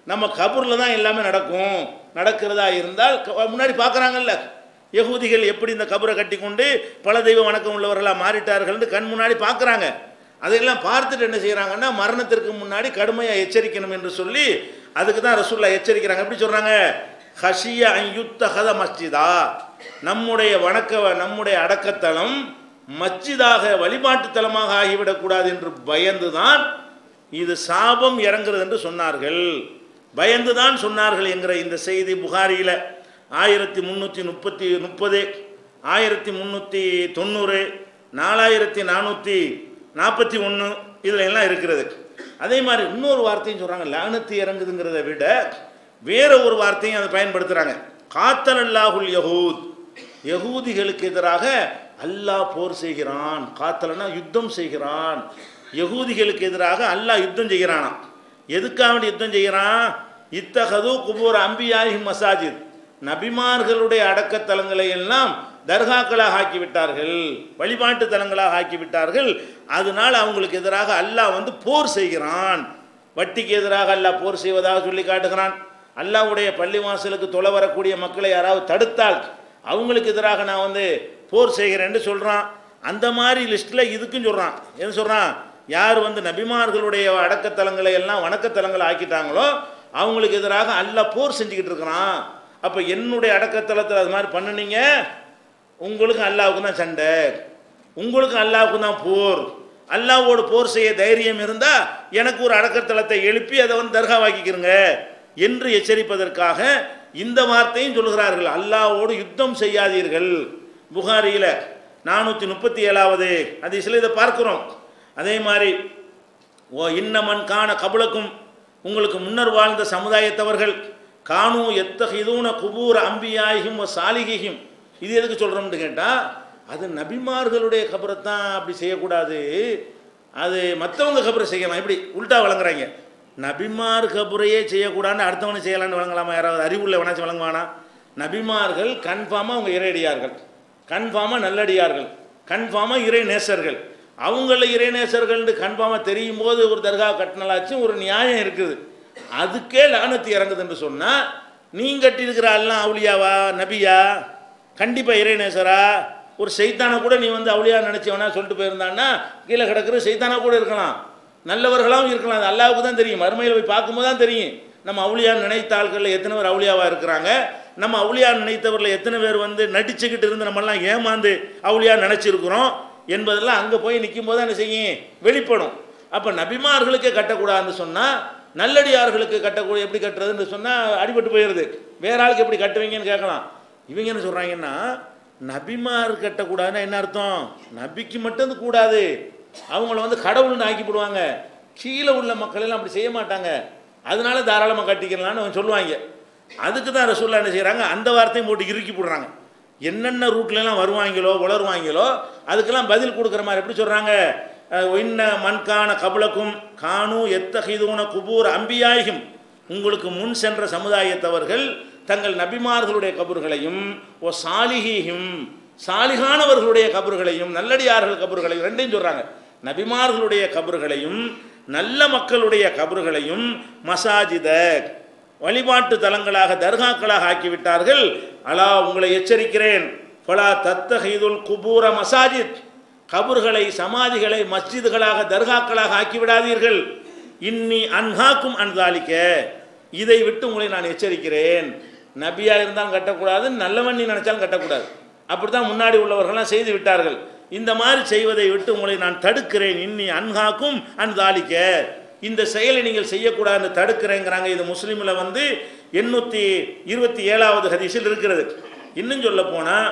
நம்ம கபூரில் தான் எல்லாமே நடக்கும் நடக்கிறதா இருந்தால் க- முன்னாடி பார்க்குறாங்கல்ல யகூதிகள் எப்படி இந்த கபரை கட்டி கொண்டு பல தெய்வ வணக்கம் உள்ளவர்களாக மாறிட்டார்கள்னு கண் முன்னாடி பார்க்குறாங்க அதையெல்லாம் பார்த்துட்டு என்ன செய்கிறாங்கன்னா மரணத்திற்கு முன்னாடி கடுமையாக எச்சரிக்கணும் என்று சொல்லி அதுக்கு தான் ரசூல்லா எச்சரிக்கிறாங்க எப்படி சொல்கிறாங்க ஹஷிய அயுத்தகத மஸ்ஜிதா நம்முடைய வணக்க நம்முடைய அடக்கத்தலம் மஸ்ஜிதாக வழிபாட்டு தலமாக ஆகிவிடக்கூடாது என்று பயந்துதான் இது சாபம் இறங்குறது என்று சொன்னார்கள் பயந்துதான் சொன்னார்கள் என்கிற இந்த செய்தி புகாரியில் ஆயிரத்தி முந்நூற்றி முப்பத்தி முப்பது ஆயிரத்தி முந்நூற்றி தொண்ணூறு நாலாயிரத்தி நானூற்றி நாற்பத்தி ஒன்று இதில் எல்லாம் இருக்கிறது அதே மாதிரி இன்னொரு வார்த்தையும் சொல்கிறாங்க லானத்து இறங்குதுங்கிறத விட வேற ஒரு வார்த்தையும் அதை பயன்படுத்துகிறாங்க காத்தல் அல்லாஹுல் யஹூத் யகூதிகளுக்கு எதிராக அல்லாஹ் போர் செய்கிறான் காத்தலனா யுத்தம் செய்கிறான் யகூதிகளுக்கு எதிராக அல்லாஹ் யுத்தம் செய்கிறானாம் எதுக்காக வேண்டி யுத்தம் செய்கிறான் இத்தகது குபூர் அம்பியாஹி மசாஜித் நபிமார்களுடைய அடக்கத்தலங்களை எல்லாம் தர்காக்களாக ஆக்கி விட்டார்கள் வழிபாட்டு தலங்களாக ஆக்கி விட்டார்கள் அதனால் அவங்களுக்கு எதிராக அல்லாஹ் வந்து போர் செய்கிறான் வட்டிக்கு எதிராக அல்லாஹ் போர் செய்வதாக சொல்லி காட்டுகிறான் அல்லாஹ்வுடைய பள்ளிவாசலுக்கு தொலை வரக்கூடிய மக்களை யாராவது தடுத்தால் அவங்களுக்கு எதிராக நான் வந்து போர் செய்கிறேன்னு சொல்கிறான் அந்த மாதிரி லிஸ்ட்டில் இதுக்கும் சொல்கிறான் என்ன சொல்கிறான் யார் வந்து நபிமார்களுடைய அடக்கத்தலங்களை எல்லாம் வணக்கத்தலங்களை ஆக்கிட்டாங்களோ அவங்களுக்கு எதிராக அல்லாஹ் போர் செஞ்சுக்கிட்டு இருக்கிறான் அப்போ என்னுடைய அடக்கத்தலத்தில் அது மாதிரி பண்ணுனீங்க உங்களுக்கு அல்லாவுக்கு தான் சண்டை உங்களுக்கு அல்லாவுக்கு தான் போர் அல்லாவோடு போர் செய்ய தைரியம் இருந்தால் எனக்கு ஒரு அடக்கத்தலத்தை எழுப்பி அதை வந்து தர்காவாக்கிக்கிறங்க என்று எச்சரிப்பதற்காக இந்த வார்த்தையும் சொல்கிறார்கள் அல்லாவோடு யுத்தம் செய்யாதீர்கள் புகாரியில் நானூற்றி முப்பத்தி ஏழாவது அதிசயில் இதை பார்க்கிறோம் அதே மாதிரி ஓ இன்னமன் காண கபுலக்கும் உங்களுக்கு முன்னர் வாழ்ந்த சமுதாயத்தவர்கள் காணு எத்தகிதூன குபூர் அம்பியாயும் சாலிகியும் இது எதுக்கு சொல்கிறோம்னு கேட்டால் அது நபிமார்களுடைய கபரைத்தான் அப்படி செய்யக்கூடாது அது மற்றவங்க கபரை செய்யலாம் இப்படி உல்ட்டா வழங்குறாங்க நபிமார் கபுரையே செய்யக்கூடாதுன்னு அடுத்தவனை செய்யலான்னு வழங்கலாமா யாராவது அறிவுள்ள வேணாச்சும் வழங்குவானா நபிமார்கள் கன்ஃபார்மாக அவங்க இறையடியார்கள் கன்ஃபார்மாக நல்லடியார்கள் கன்ஃபார்மாக இறை நேசர்கள் அவங்கள இறை நேசர்கள்னு கன்ஃபார்மாக தெரியும் போது ஒரு தர்கா கட்டினலாச்சும் ஒரு நியாயம் இருக்குது அதுக்கே லானத்து இறங்குதுன்னு சொன்னால் நீ கட்டியிருக்கிற எல்லாம் அவுளியாவா நபியா கண்டிப்பாக இறை நேசரா ஒரு செய்தானை கூட நீ வந்து அவுளியா நினச்சவனா சொல்லிட்டு போயிருந்தான்னா கீழே கிடக்கிற செய்தானா கூட இருக்கலாம் நல்லவர்களாகவும் இருக்கலாம் அது அல்லாவுக்கு தான் தெரியும் மறுமையில் போய் பார்க்கும்போது தான் தெரியும் நம்ம அவுளியா நினைத்த ஆட்களில் எத்தனை பேர் அவுளியாவாக இருக்கிறாங்க நம்ம அவுளியா நினைத்தவரில் எத்தனை பேர் வந்து நடிச்சுக்கிட்டு இருந்து நம்மெல்லாம் ஏமாந்து அவுளியா நினச்சிருக்கிறோம் என்பதெல்லாம் அங்கே போய் நிற்கும் போது என்ன செய்யும் வெளிப்படும் அப்போ நபிமார்களுக்கே கட்டக்கூடாதுன்னு சொன்னால் நல்லடியார்களுக்கு கட்டக்கூடிய எப்படி கட்டுறதுன்னு சொன்னால் அடிபட்டு போயிடுது வேற ஆளுக்கு எப்படி கட்டுவீங்கன்னு கேட்கலாம் இவங்க என்ன சொல்கிறாங்கன்னா நபிமார் கட்டக்கூடாதுன்னா என்ன அர்த்தம் நபிக்கு மட்டும் அது கூடாது அவங்கள வந்து கடவுள்னு ஆக்கி போடுவாங்க கீழே உள்ள மக்கள் எல்லாம் அப்படி செய்ய மாட்டாங்க அதனால தாராளமாக கட்டிக்கலாம்னு அவங்க சொல்லுவாங்க அதுக்கு தான் ரசூல்லா என்ன செய்கிறாங்க அந்த வார்த்தையும் போட்டு இறுக்கி போடுறாங்க என்னென்ன ரூட்லலாம் வருவாங்களோ உளருவாங்களோ அதுக்கெல்லாம் பதில் கொடுக்குற மாதிரி எப்படி சொல்கிறாங்க இன்ன மண்கான கபலக்கும் கானு எத்தகிதூன குபூர் அம்பியாயும் உங்களுக்கு முன் சென்ற சமுதாயத்தவர்கள் தங்கள் நபிமார்களுடைய கபர்களையும் ஓ சாலிஹியும் சாலிகானவர்களுடைய கபர்களையும் நல்லடியார்கள் கபர்களையும் ரெண்டையும் சொல்கிறாங்க நபிமார்களுடைய கபர்களையும் நல்ல மக்களுடைய கபர்களையும் மசாஜித வழிபாட்டு தலங்களாக தர்காக்களாக ஆக்கிவிட்டார்கள் அலா உங்களை எச்சரிக்கிறேன் பலா தத்தஹீதுல் குபூர மசாஜித் கபர்களை சமாதிகளை மஸ்ஜிதுகளாக தர்காக்களாக ஆக்கிவிடாதீர்கள் இன்னி அன்ஹாக்கும் அன்தாலிக்க இதை விட்டு உங்களை நான் எச்சரிக்கிறேன் நபியா இருந்தாலும் கட்டக்கூடாது நல்லவன் நீ நினைச்சாலும் கட்டக்கூடாது அப்படித்தான் முன்னாடி உள்ளவர்கள்லாம் செய்து விட்டார்கள் இந்த மாதிரி செய்வதை விட்டு உங்களை நான் தடுக்கிறேன் இன்னி அன்ஹாக்கும் அன்தாலிக்க இந்த செயலை நீங்கள் செய்யக்கூடாதுன்னு தடுக்கிறேங்கிறாங்க இது முஸ்லீமில் வந்து எண்ணூற்றி இருபத்தி ஏழாவது ஹதீஸில் இருக்கிறது இன்னும் சொல்ல போனால்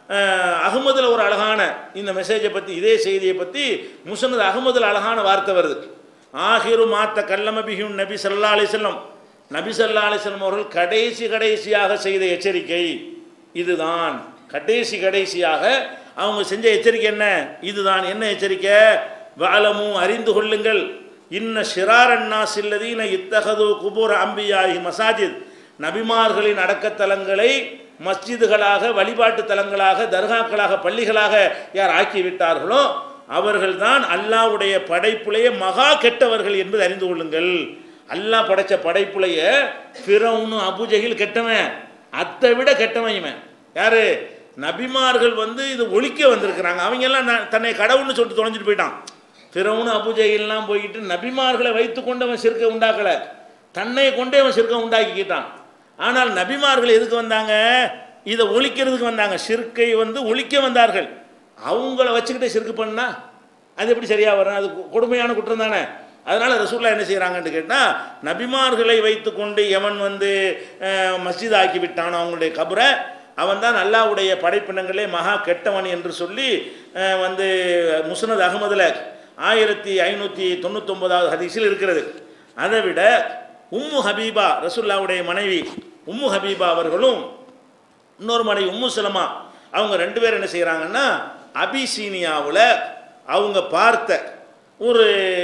அகமதில் ஒரு அழகான இந்த மெசேஜை பற்றி இதே செய்தியை பற்றி முசனது அகமதில் அழகான வார்த்தை வருது ஆஹிரு மாத்த கல்லமபிகும் நபி சல்லா அலிசல்லம் நபி சல்லா அலிஸ்லம் அவர்கள் கடைசி கடைசியாக செய்த எச்சரிக்கை இதுதான் கடைசி கடைசியாக அவங்க செஞ்ச எச்சரிக்கை என்ன இதுதான் என்ன எச்சரிக்கை வாலமும் அறிந்து கொள்ளுங்கள் இன்ன ஷிராரண்ணா சில்லதீன இத்தகது குபூர் அம்பியாகி மசாஜித் நபிமார்களின் அடக்கத்தலங்களை மஸ்ஜிதுகளாக வழிபாட்டு தலங்களாக தர்காக்களாக பள்ளிகளாக யார் ஆக்கிவிட்டார்களோ அவர்கள்தான் அல்லாவுடைய படைப்புலேயே மகா கெட்டவர்கள் என்பது அறிந்து கொள்ளுங்கள் அல்லாஹ் படைச்ச படைப்புலைய ஃபிரௌனு அபுஜஹில் கெட்டவன் அதை விட கெட்டவன் இவன் யாரு நபிமார்கள் வந்து இது ஒழிக்க வந்திருக்கிறாங்க அவங்க எல்லாம் ந- தன்னை கடவுள்னு சொல்லிட்டு தொலைஞ்சிட்டு போயிட்டான் ஃபிரௌனு அபுஜஹில்லாம் போய்கிட்டு நபிமார்களை வைத்துக்கொண்டு அவன் சிறுக்க உண்டாக்கல தன்னை கொண்டே அவன் சிறுக்க உண்டாக்கிக்கிட்டான் ஆனால் நபிமார்கள் எதுக்கு வந்தாங்க இதை ஒழிக்கிறதுக்கு வந்தாங்க சிறுக்கை வந்து ஒழிக்க வந்தார்கள் அவங்கள வச்சுக்கிட்டே சிறுக்கு பண்ணா அது எப்படி சரியா வரும் அது கு- கொடுமையான குற்றம் தானே அதனால ரசூல்லா என்ன செய்கிறாங்கன்னு கேட்டால் நபிமார்களை வைத்துக்கொண்டு எவன் வந்து அஹ், மஸ்ஜித் ஆக்கி விட்டானோ அவங்களுடைய கபரை அவன் தான் அல்லாவுடைய படைப்பினங்களே மகா கெட்டவன் என்று சொல்லி அஹ், வந்து முஸ்னத் அகமதுல ஆயிரத்தி ஐநூற்றி தொண்ணூத்தொன்பதாவது ஹதீஸில் இருக்கிறது அதை விட உம்மு ஹபீபா ரசூல்லாவுடைய மனைவி உம்மு ஹபீபா அவர்களும் இன்னொரு மனைவி உம்மு சலமா அவங்க ரெண்டு பேரும் என்ன செய்கிறாங்கன்னா அபிசீனியாவில் அவங்க பார்த்த ஒரு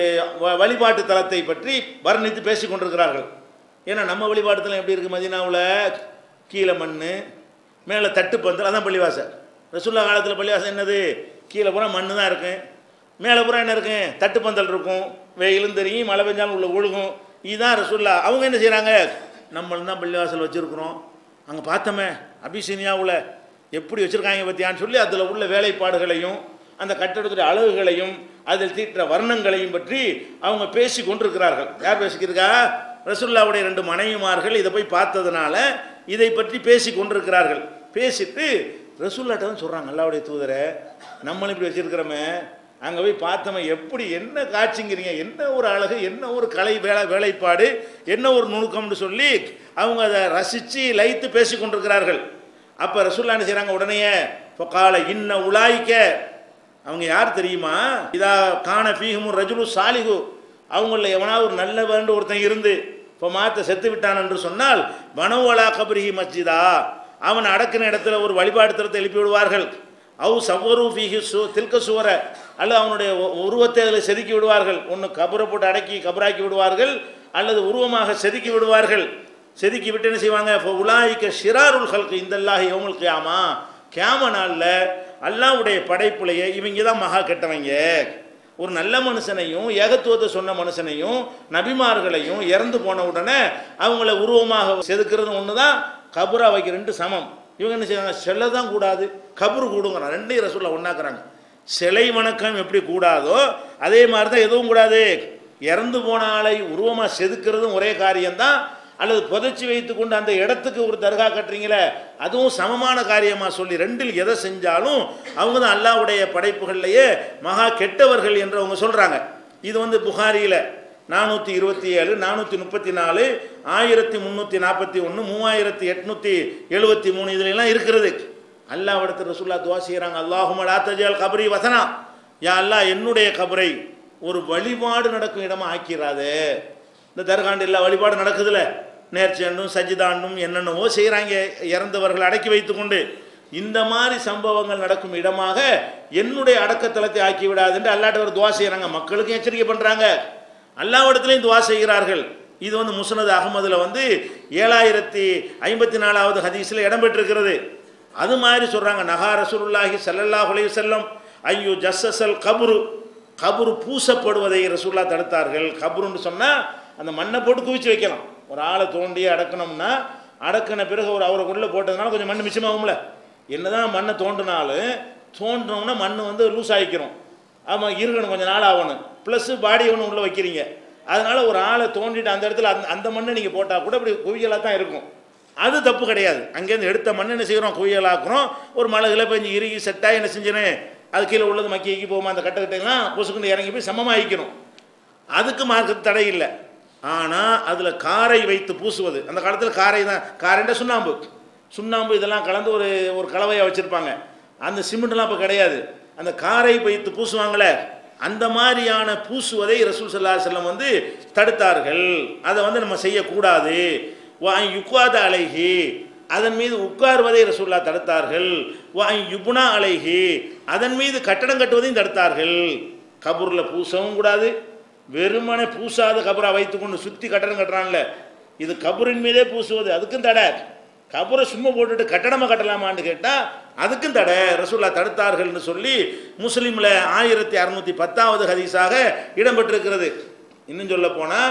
வ- வழிபாட்டு தலத்தை பற்றி வர்ணித்து பேசி கொண்டிருக்கிறார்கள் ஏன்னா நம்ம வழிபாட்டு தலம் எப்படி இருக்குது மதினாவில் கீழே மண் மேலே தட்டு பந்தல் அதான் பள்ளிவாசல் ரசுல்லா காலத்தில் பள்ளிவாசல் என்னது கீழே பூரா மண்ணு தான் இருக்கும் மேலே பூரா என்ன இருக்கும் தட்டு பந்தல் இருக்கும் வெயிலும் தெரியும் மழை பெஞ்சாலும் உள்ள ஒழுகும் இதுதான் ரசுல்லா அவங்க என்ன செய்கிறாங்க நம்மளும் தான் பள்ளிவாசல் வச்சுருக்குறோம் அங்கே பார்த்தோமே அபிசீனியாவில் எப்படி வச்சுருக்காங்க பற்றியான்னு சொல்லி அதில் உள்ள வேலைப்பாடுகளையும் அந்த கட்டடத்துடைய அழகுகளையும் அதில் தீட்டுற வர்ணங்களையும் பற்றி அவங்க பேசி கொண்டிருக்கிறார்கள் யார் பேசிக்கிறா ரசுல்லாவுடைய ரெண்டு மனைவிமார்கள் இதை போய் பார்த்ததுனால இதை பற்றி பேசி கொண்டிருக்கிறார்கள் பேசிட்டு ரசுல்லாட்ட தான் சொல்கிறாங்க அல்லாவுடைய தூதரை நம்மளும் இப்படி வச்சிருக்கிறோமே அங்கே போய் பார்த்தோமே எப்படி என்ன காட்சிங்கிறீங்க என்ன ஒரு அழகு என்ன ஒரு கலை வேலை வேலைப்பாடு என்ன ஒரு நுணுக்கம்னு சொல்லி அவங்க அதை ரசித்து லைத்து பேசி கொண்டிருக்கிறார்கள் அப்போ ரசுல்லா என்ன செய்கிறாங்க உடனே இப்போ கால இன்ன உலாய்க்க அவங்க யார் தெரியுமா இதா காண ஃபீஹும் ரஜுலு சாலிகு அவங்கள எவனாவது ஒரு நல்ல வேண்டு ஒருத்தன் இருந்து இப்போ மாத்த செத்து விட்டான் என்று சொன்னால் வனவலா கபரிஹி மஸ்ஜிதா அவன் அடக்கின இடத்துல ஒரு வழிபாடு தரத்தை எழுப்பி விடுவார்கள் அவு சவ்வரு ஃபீஹி சு தில்க சுவர அல்லது அவனுடைய உ- உருவத்தை அதில் செதுக்கி விடுவார்கள் ஒன்று கபரை போட்டு அடக்கி கபராக்கி விடுவார்கள் அல்லது உருவமாக செதுக்கி விடுவார்கள் செதுக்கி விட்டு என்ன செய்வாங்க இப்போ உலாய்க்க ஷிராருல் ஹல்கு இந்தல்லாஹி யோமுல் கியாமா கியாம நாளில் அல்லாவுடைய படைப்புலையே இவங்க தான் மகா கெட்டவங்க ஒரு நல்ல மனுஷனையும் ஏகத்துவத்தை சொன்ன மனுஷனையும் நபிமார்களையும் இறந்து போன உடனே அவங்கள உருவமாக செதுக்கிறது ஒன்று தான் கபுரா வைக்க ரெண்டு சமம் இவங்க என்ன செய்வாங்க செல்ல தான் கூடாது கபுரு கூடுங்கிறான் ரெண்டையும் ரசூலில் ஒன்றாக்குறாங்க சிலை வணக்கம் எப்படி கூடாதோ அதே மாதிரி தான் எதுவும் கூடாது இறந்து போன ஆளை உருவமாக செதுக்கிறதும் ஒரே காரியம்தான் அல்லது புதைச்சி வைத்து கொண்டு அந்த இடத்துக்கு ஒரு தர்கா கட்டுறீங்களே அதுவும் சமமான காரியமாக சொல்லி ரெண்டில் எதை செஞ்சாலும் அவங்க தான் அல்லாவுடைய படைப்புகள்லையே மகா கெட்டவர்கள் என்று அவங்க சொல்கிறாங்க இது வந்து புகாரியில் நானூற்றி இருபத்தி ஏழு நானூற்றி முப்பத்தி நாலு ஆயிரத்தி முந்நூற்றி நாற்பத்தி ஒன்று மூவாயிரத்தி எட்நூற்றி எழுபத்தி மூணு இதுலலாம் இருக்கிறது அல்லாவிடத்தில் ரசூல்லா துவா செய்கிறாங்க அல்லாஹும லாத்தஜால் கபரி வசனா யா அல்லாஹ் என்னுடைய கபரை ஒரு வழிபாடு நடக்கும் இடமா ஆக்கிறாதே இந்த தர்காண்டு எல்லா வழிபாடு நடக்குதுல நேர்ச்சண்டும் சஜிதாண்டும் என்னென்னவோ செய்கிறாங்க இறந்தவர்கள் அடக்கி வைத்துக்கொண்டு இந்த மாதிரி சம்பவங்கள் நடக்கும் இடமாக என்னுடைய அடக்கத்தலத்தை ஆக்கி விடாதுன்னு அல்லாட்ட ஒரு துவா செய்கிறாங்க மக்களுக்கும் எச்சரிக்கை பண்ணுறாங்க அல்லாவிடத்துலையும் துவா செய்கிறார்கள் இது வந்து முஸ்னத் அகமதுல வந்து ஏழாயிரத்தி ஐம்பத்தி நாலாவது ஹதீஸில் இடம்பெற்றிருக்கிறது அது மாதிரி சொல்கிறாங்க நகா ரசூலுல்லாஹி ஸல்லல்லாஹு அலைஹி வஸல்லம் ஐயோ ஜஸ்ஸல் கபுரு கபுரு பூசப்படுவதை ரசூல்லா தடுத்தார்கள் கபுருன்னு சொன்னால் அந்த மண்ணை போட்டு குவிச்சு வைக்கலாம் ஒரு ஆளை தோண்டி அடக்கணும்னா அடக்கின பிறகு ஒரு அவரை உள்ள போட்டதுனால கொஞ்சம் மண் மிச்சமாகும்ல என்னதான் மண்ணை தோண்டினாலும் தோண்டினோம்னா மண் வந்து லூஸ் ஆகிக்கிறோம் ஆமாம் இருக்கணும் கொஞ்சம் நாள் ஆகணும் ப்ளஸ்ஸு பாடி ஒன்று உள்ளே வைக்கிறீங்க அதனால ஒரு ஆளை தோண்டிட்டு அந்த இடத்துல அந்த அந்த மண்ணை நீங்கள் போட்டால் கூட இப்படி குவியலாக தான் இருக்கும் அது தப்பு கிடையாது அங்கேருந்து எடுத்த மண் என்ன செய்கிறோம் குவியலாக்குறோம் ஒரு மழை கிளை பெஞ்சு இறுகி செட்டாக என்ன செஞ்சிடணும் அது கீழே உள்ளது மக்கி மக்கி போகுமா அந்த கட்டை கட்டையெல்லாம் பொசுக்குண்டு இறங்கி போய் சமமாகிக்கணும் அதுக்கு மார்க்கத்து தடை இல்லை ஆனால் அதில் காரை வைத்து பூசுவது அந்த காலத்தில் காரை தான் காரைன்ற சுண்ணாம்பு சுண்ணாம்பு இதெல்லாம் கலந்து ஒரு ஒரு கலவையாக வச்சுருப்பாங்க அந்த சிமெண்ட்லாம் இப்போ கிடையாது அந்த காரை வைத்து பூசுவாங்களே அந்த மாதிரியான பூசுவதை ரசூல் சல்லா செல்லம் வந்து தடுத்தார்கள் அதை வந்து நம்ம செய்யக்கூடாது வாய் யுக்வாத அலைஹி அதன் மீது உட்காருவதை ரசூல்லா தடுத்தார்கள் வாய் யுப்னா அலைஹி அதன் மீது கட்டடம் கட்டுவதையும் தடுத்தார்கள் கபூரில் பூசவும் கூடாது வெறுமனே பூசாத கபரை வைத்துக்கொண்டு சுற்றி கட்டடம் கட்டுறான்ல இது கபரின் மீதே பூசுவது அதுக்கும் தடை கபரை சும்மா போட்டுட்டு கட்டடமாக கட்டலாமான்னு கேட்டால் அதுக்கும் தடை ரசூல்லா தடுத்தார்கள்னு சொல்லி முஸ்லீமில் ஆயிரத்தி அறுநூற்றி பத்தாவது ஹதீஸாக இடம்பெற்றிருக்கிறது இன்னும் சொல்ல போனால்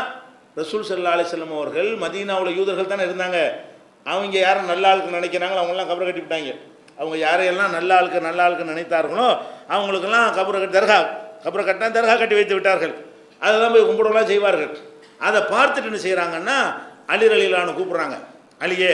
ரசூல் சல்லா அலிஸ்லம் அவர்கள் மதீனாவில் யூதர்கள் தானே இருந்தாங்க அவங்க யாரும் நல்ல ஆளுக்கு நினைக்கிறாங்களோ அவங்களாம் கபரை கட்டி விட்டாங்க அவங்க யாரையெல்லாம் நல்ல ஆளுக்கு நல்ல ஆளுக்கு நினைத்தார்களோ அவங்களுக்கெல்லாம் கபரை கட்டி தர்கா கபரை கட்டினா தர்கா கட்டி வைத்து விட்டார்கள் அதை தான் போய் கும்பிடலாம் செய்வார்கள் அதை பார்த்துட்டு என்ன செய்கிறாங்கன்னா அலிர் அலிலான்னு கூப்பிட்றாங்க அலியே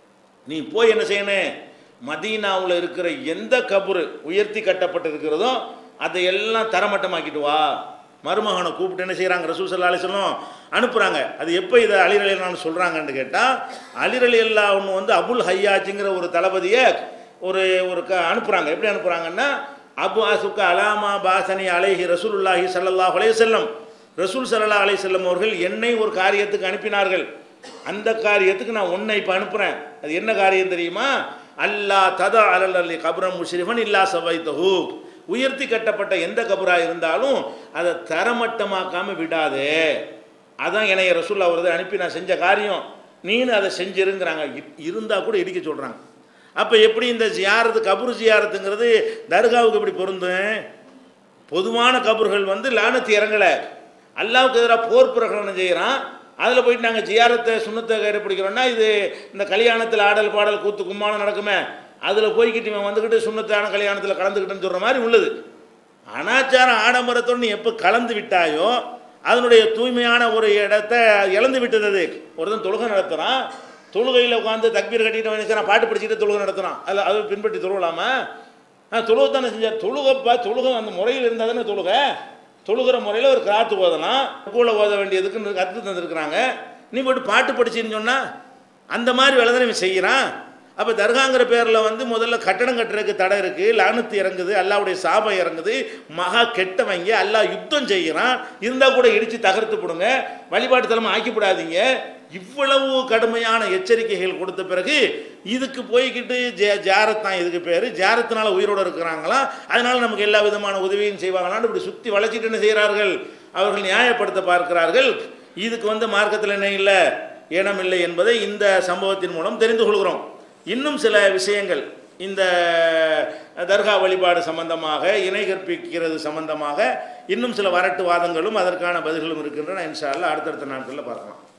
நீ போய் என்ன செய்யணும் மதீனாவில் இருக்கிற எந்த கபரு உயர்த்தி கட்டப்பட்டு இருக்கிறதோ அதை எல்லாம் தரமட்டமாக்கிட்டு வா மருமகனை கூப்பிட்டு என்ன செய்கிறாங்க ரசூல் சல்லா அலிஸ்லம் அனுப்புகிறாங்க அது எப்போ இதை அலிரலி அல்லான்னு சொல்கிறாங்கன்னு கேட்டால் அலிரலி அல்லா ஒன்று வந்து அபுல் ஹையாஜுங்கிற ஒரு தளபதியை ஒரு ஒரு க அனுப்புகிறாங்க எப்படி அனுப்புகிறாங்கன்னா அபு அசுக்க அலாமா பாசனி அலைஹி ரசூலுல்லாஹி ஸல்லல்லாஹு அலைஹி வஸல்லம் ரசூல் ஸல்லல்லாஹு அலைஹி வஸல்லம் அவர்கள் என்னை ஒரு காரியத்துக்கு அனுப்பினார்கள் அந்த காரியத்துக்கு நான் உன்னை இப்போ அனுப்புகிறேன் அது என்ன காரியம் தெரியுமா அல்லா ததா அலல் அல்லி கபரம் முஷ்ரிஃபன் இல்லா சவைத்தஹு உயர்த்தி கட்டப்பட்ட எந்த கபராக இருந்தாலும் அதை தரமட்டமாக்காம விடாதே அதான் என்னைய ரசூல்லா அவரது அனுப்பி நான் செஞ்ச காரியம் நீனு அதை செஞ்சிருங்கிறாங்க இருந்தால் கூட இடிக்க சொல்கிறாங்க அப்போ எப்படி இந்த ஜியாரத்து கபரு ஜியாரத்துங்கிறது தர்காவுக்கு எப்படி பொருந்தும் பொதுவான கபர்கள் வந்து லானத்து இறங்கலை அல்லாவுக்கு எதிராக போர் பிரகடனம் செய்கிறான் அதில் போயிட்டு நாங்கள் ஜியாரத்தை சுண்ணத்தை கடைப்பிடிக்கிறோம்னா இது இந்த கல்யாணத்தில் ஆடல் பாடல் கூத்து கும்மாளம் நடக்குமே அதில் போய்கிட்டு இவன் வந்துக்கிட்டு சுண்ணத்தான கல்யாணத்தில் கலந்துக்கிட்டுன்னு சொல்கிற மாதிரி உள்ளது அனாச்சாரம் ஆடம்பரத்தோடு நீ எப்போ கலந்து விட்டாயோ அதனுடைய தூய்மையான ஒரு இடத்தை இழந்து விட்டது அது ஒருத்தன் தொழுகை நடத்துகிறான் தொழுகையில் உட்காந்து தக்பீர் கட்டிட்டு வந்து பாட்டு படிச்சுட்டு தொழுகை நடத்துகிறான் அதில் அதை பின்பற்றி தொழுகலாமா ஆ தொழுகை தானே செஞ்சார் தொழுகைப்பா தொழுகை அந்த முறையில் இருந்தால் தானே தொழுகை தொழுகிற முறையில் ஒரு கிராத்து ஓதலாம் கூட ஓத வேண்டியதுக்கு கற்று தந்துருக்குறாங்க நீ போட்டு பாட்டு படிச்சின்னு சொன்னால் அந்த மாதிரி வேலை தான் இவன் செய்கிறான் அப்போ தர்காங்கிற பேரில் வந்து முதல்ல கட்டடம் கட்டுறதுக்கு தடை இருக்குது லானத்து இறங்குது அல்லாவுடைய சாபம் இறங்குது மகா கெட்டவங்க அல்லா யுத்தம் செய்கிறான் இருந்தால் கூட இடித்து தகர்த்து போடுங்க வழிபாட்டு தலைமை ஆக்கிவிடாதீங்க இவ்வளவு கடுமையான எச்சரிக்கைகள் கொடுத்த பிறகு இதுக்கு போய்கிட்டு ஜே ஜாரத்தான் இதுக்கு பேர் ஜாரத்தினால உயிரோடு இருக்கிறாங்களாம் அதனால நமக்கு எல்லா விதமான உதவியும் செய்வாங்களான்னு இப்படி சுற்றி வளைச்சிட்டு என்ன செய்கிறார்கள் அவர்கள் நியாயப்படுத்த பார்க்கிறார்கள் இதுக்கு வந்து மார்க்கத்தில் என்ன இல்லை இனம் இல்லை என்பதை இந்த சம்பவத்தின் மூலம் தெரிந்து கொள்கிறோம் இன்னும் சில விஷயங்கள் இந்த தர்கா வழிபாடு சம்பந்தமாக இணை கற்பிக்கிறது சம்பந்தமாக இன்னும் சில வரட்டு வாதங்களும் அதற்கான பதில்களும் இருக்கின்றன இன்ஷா அல்லாஹ் அடுத்தடுத்த நாட்களில் பார்க்கலாம்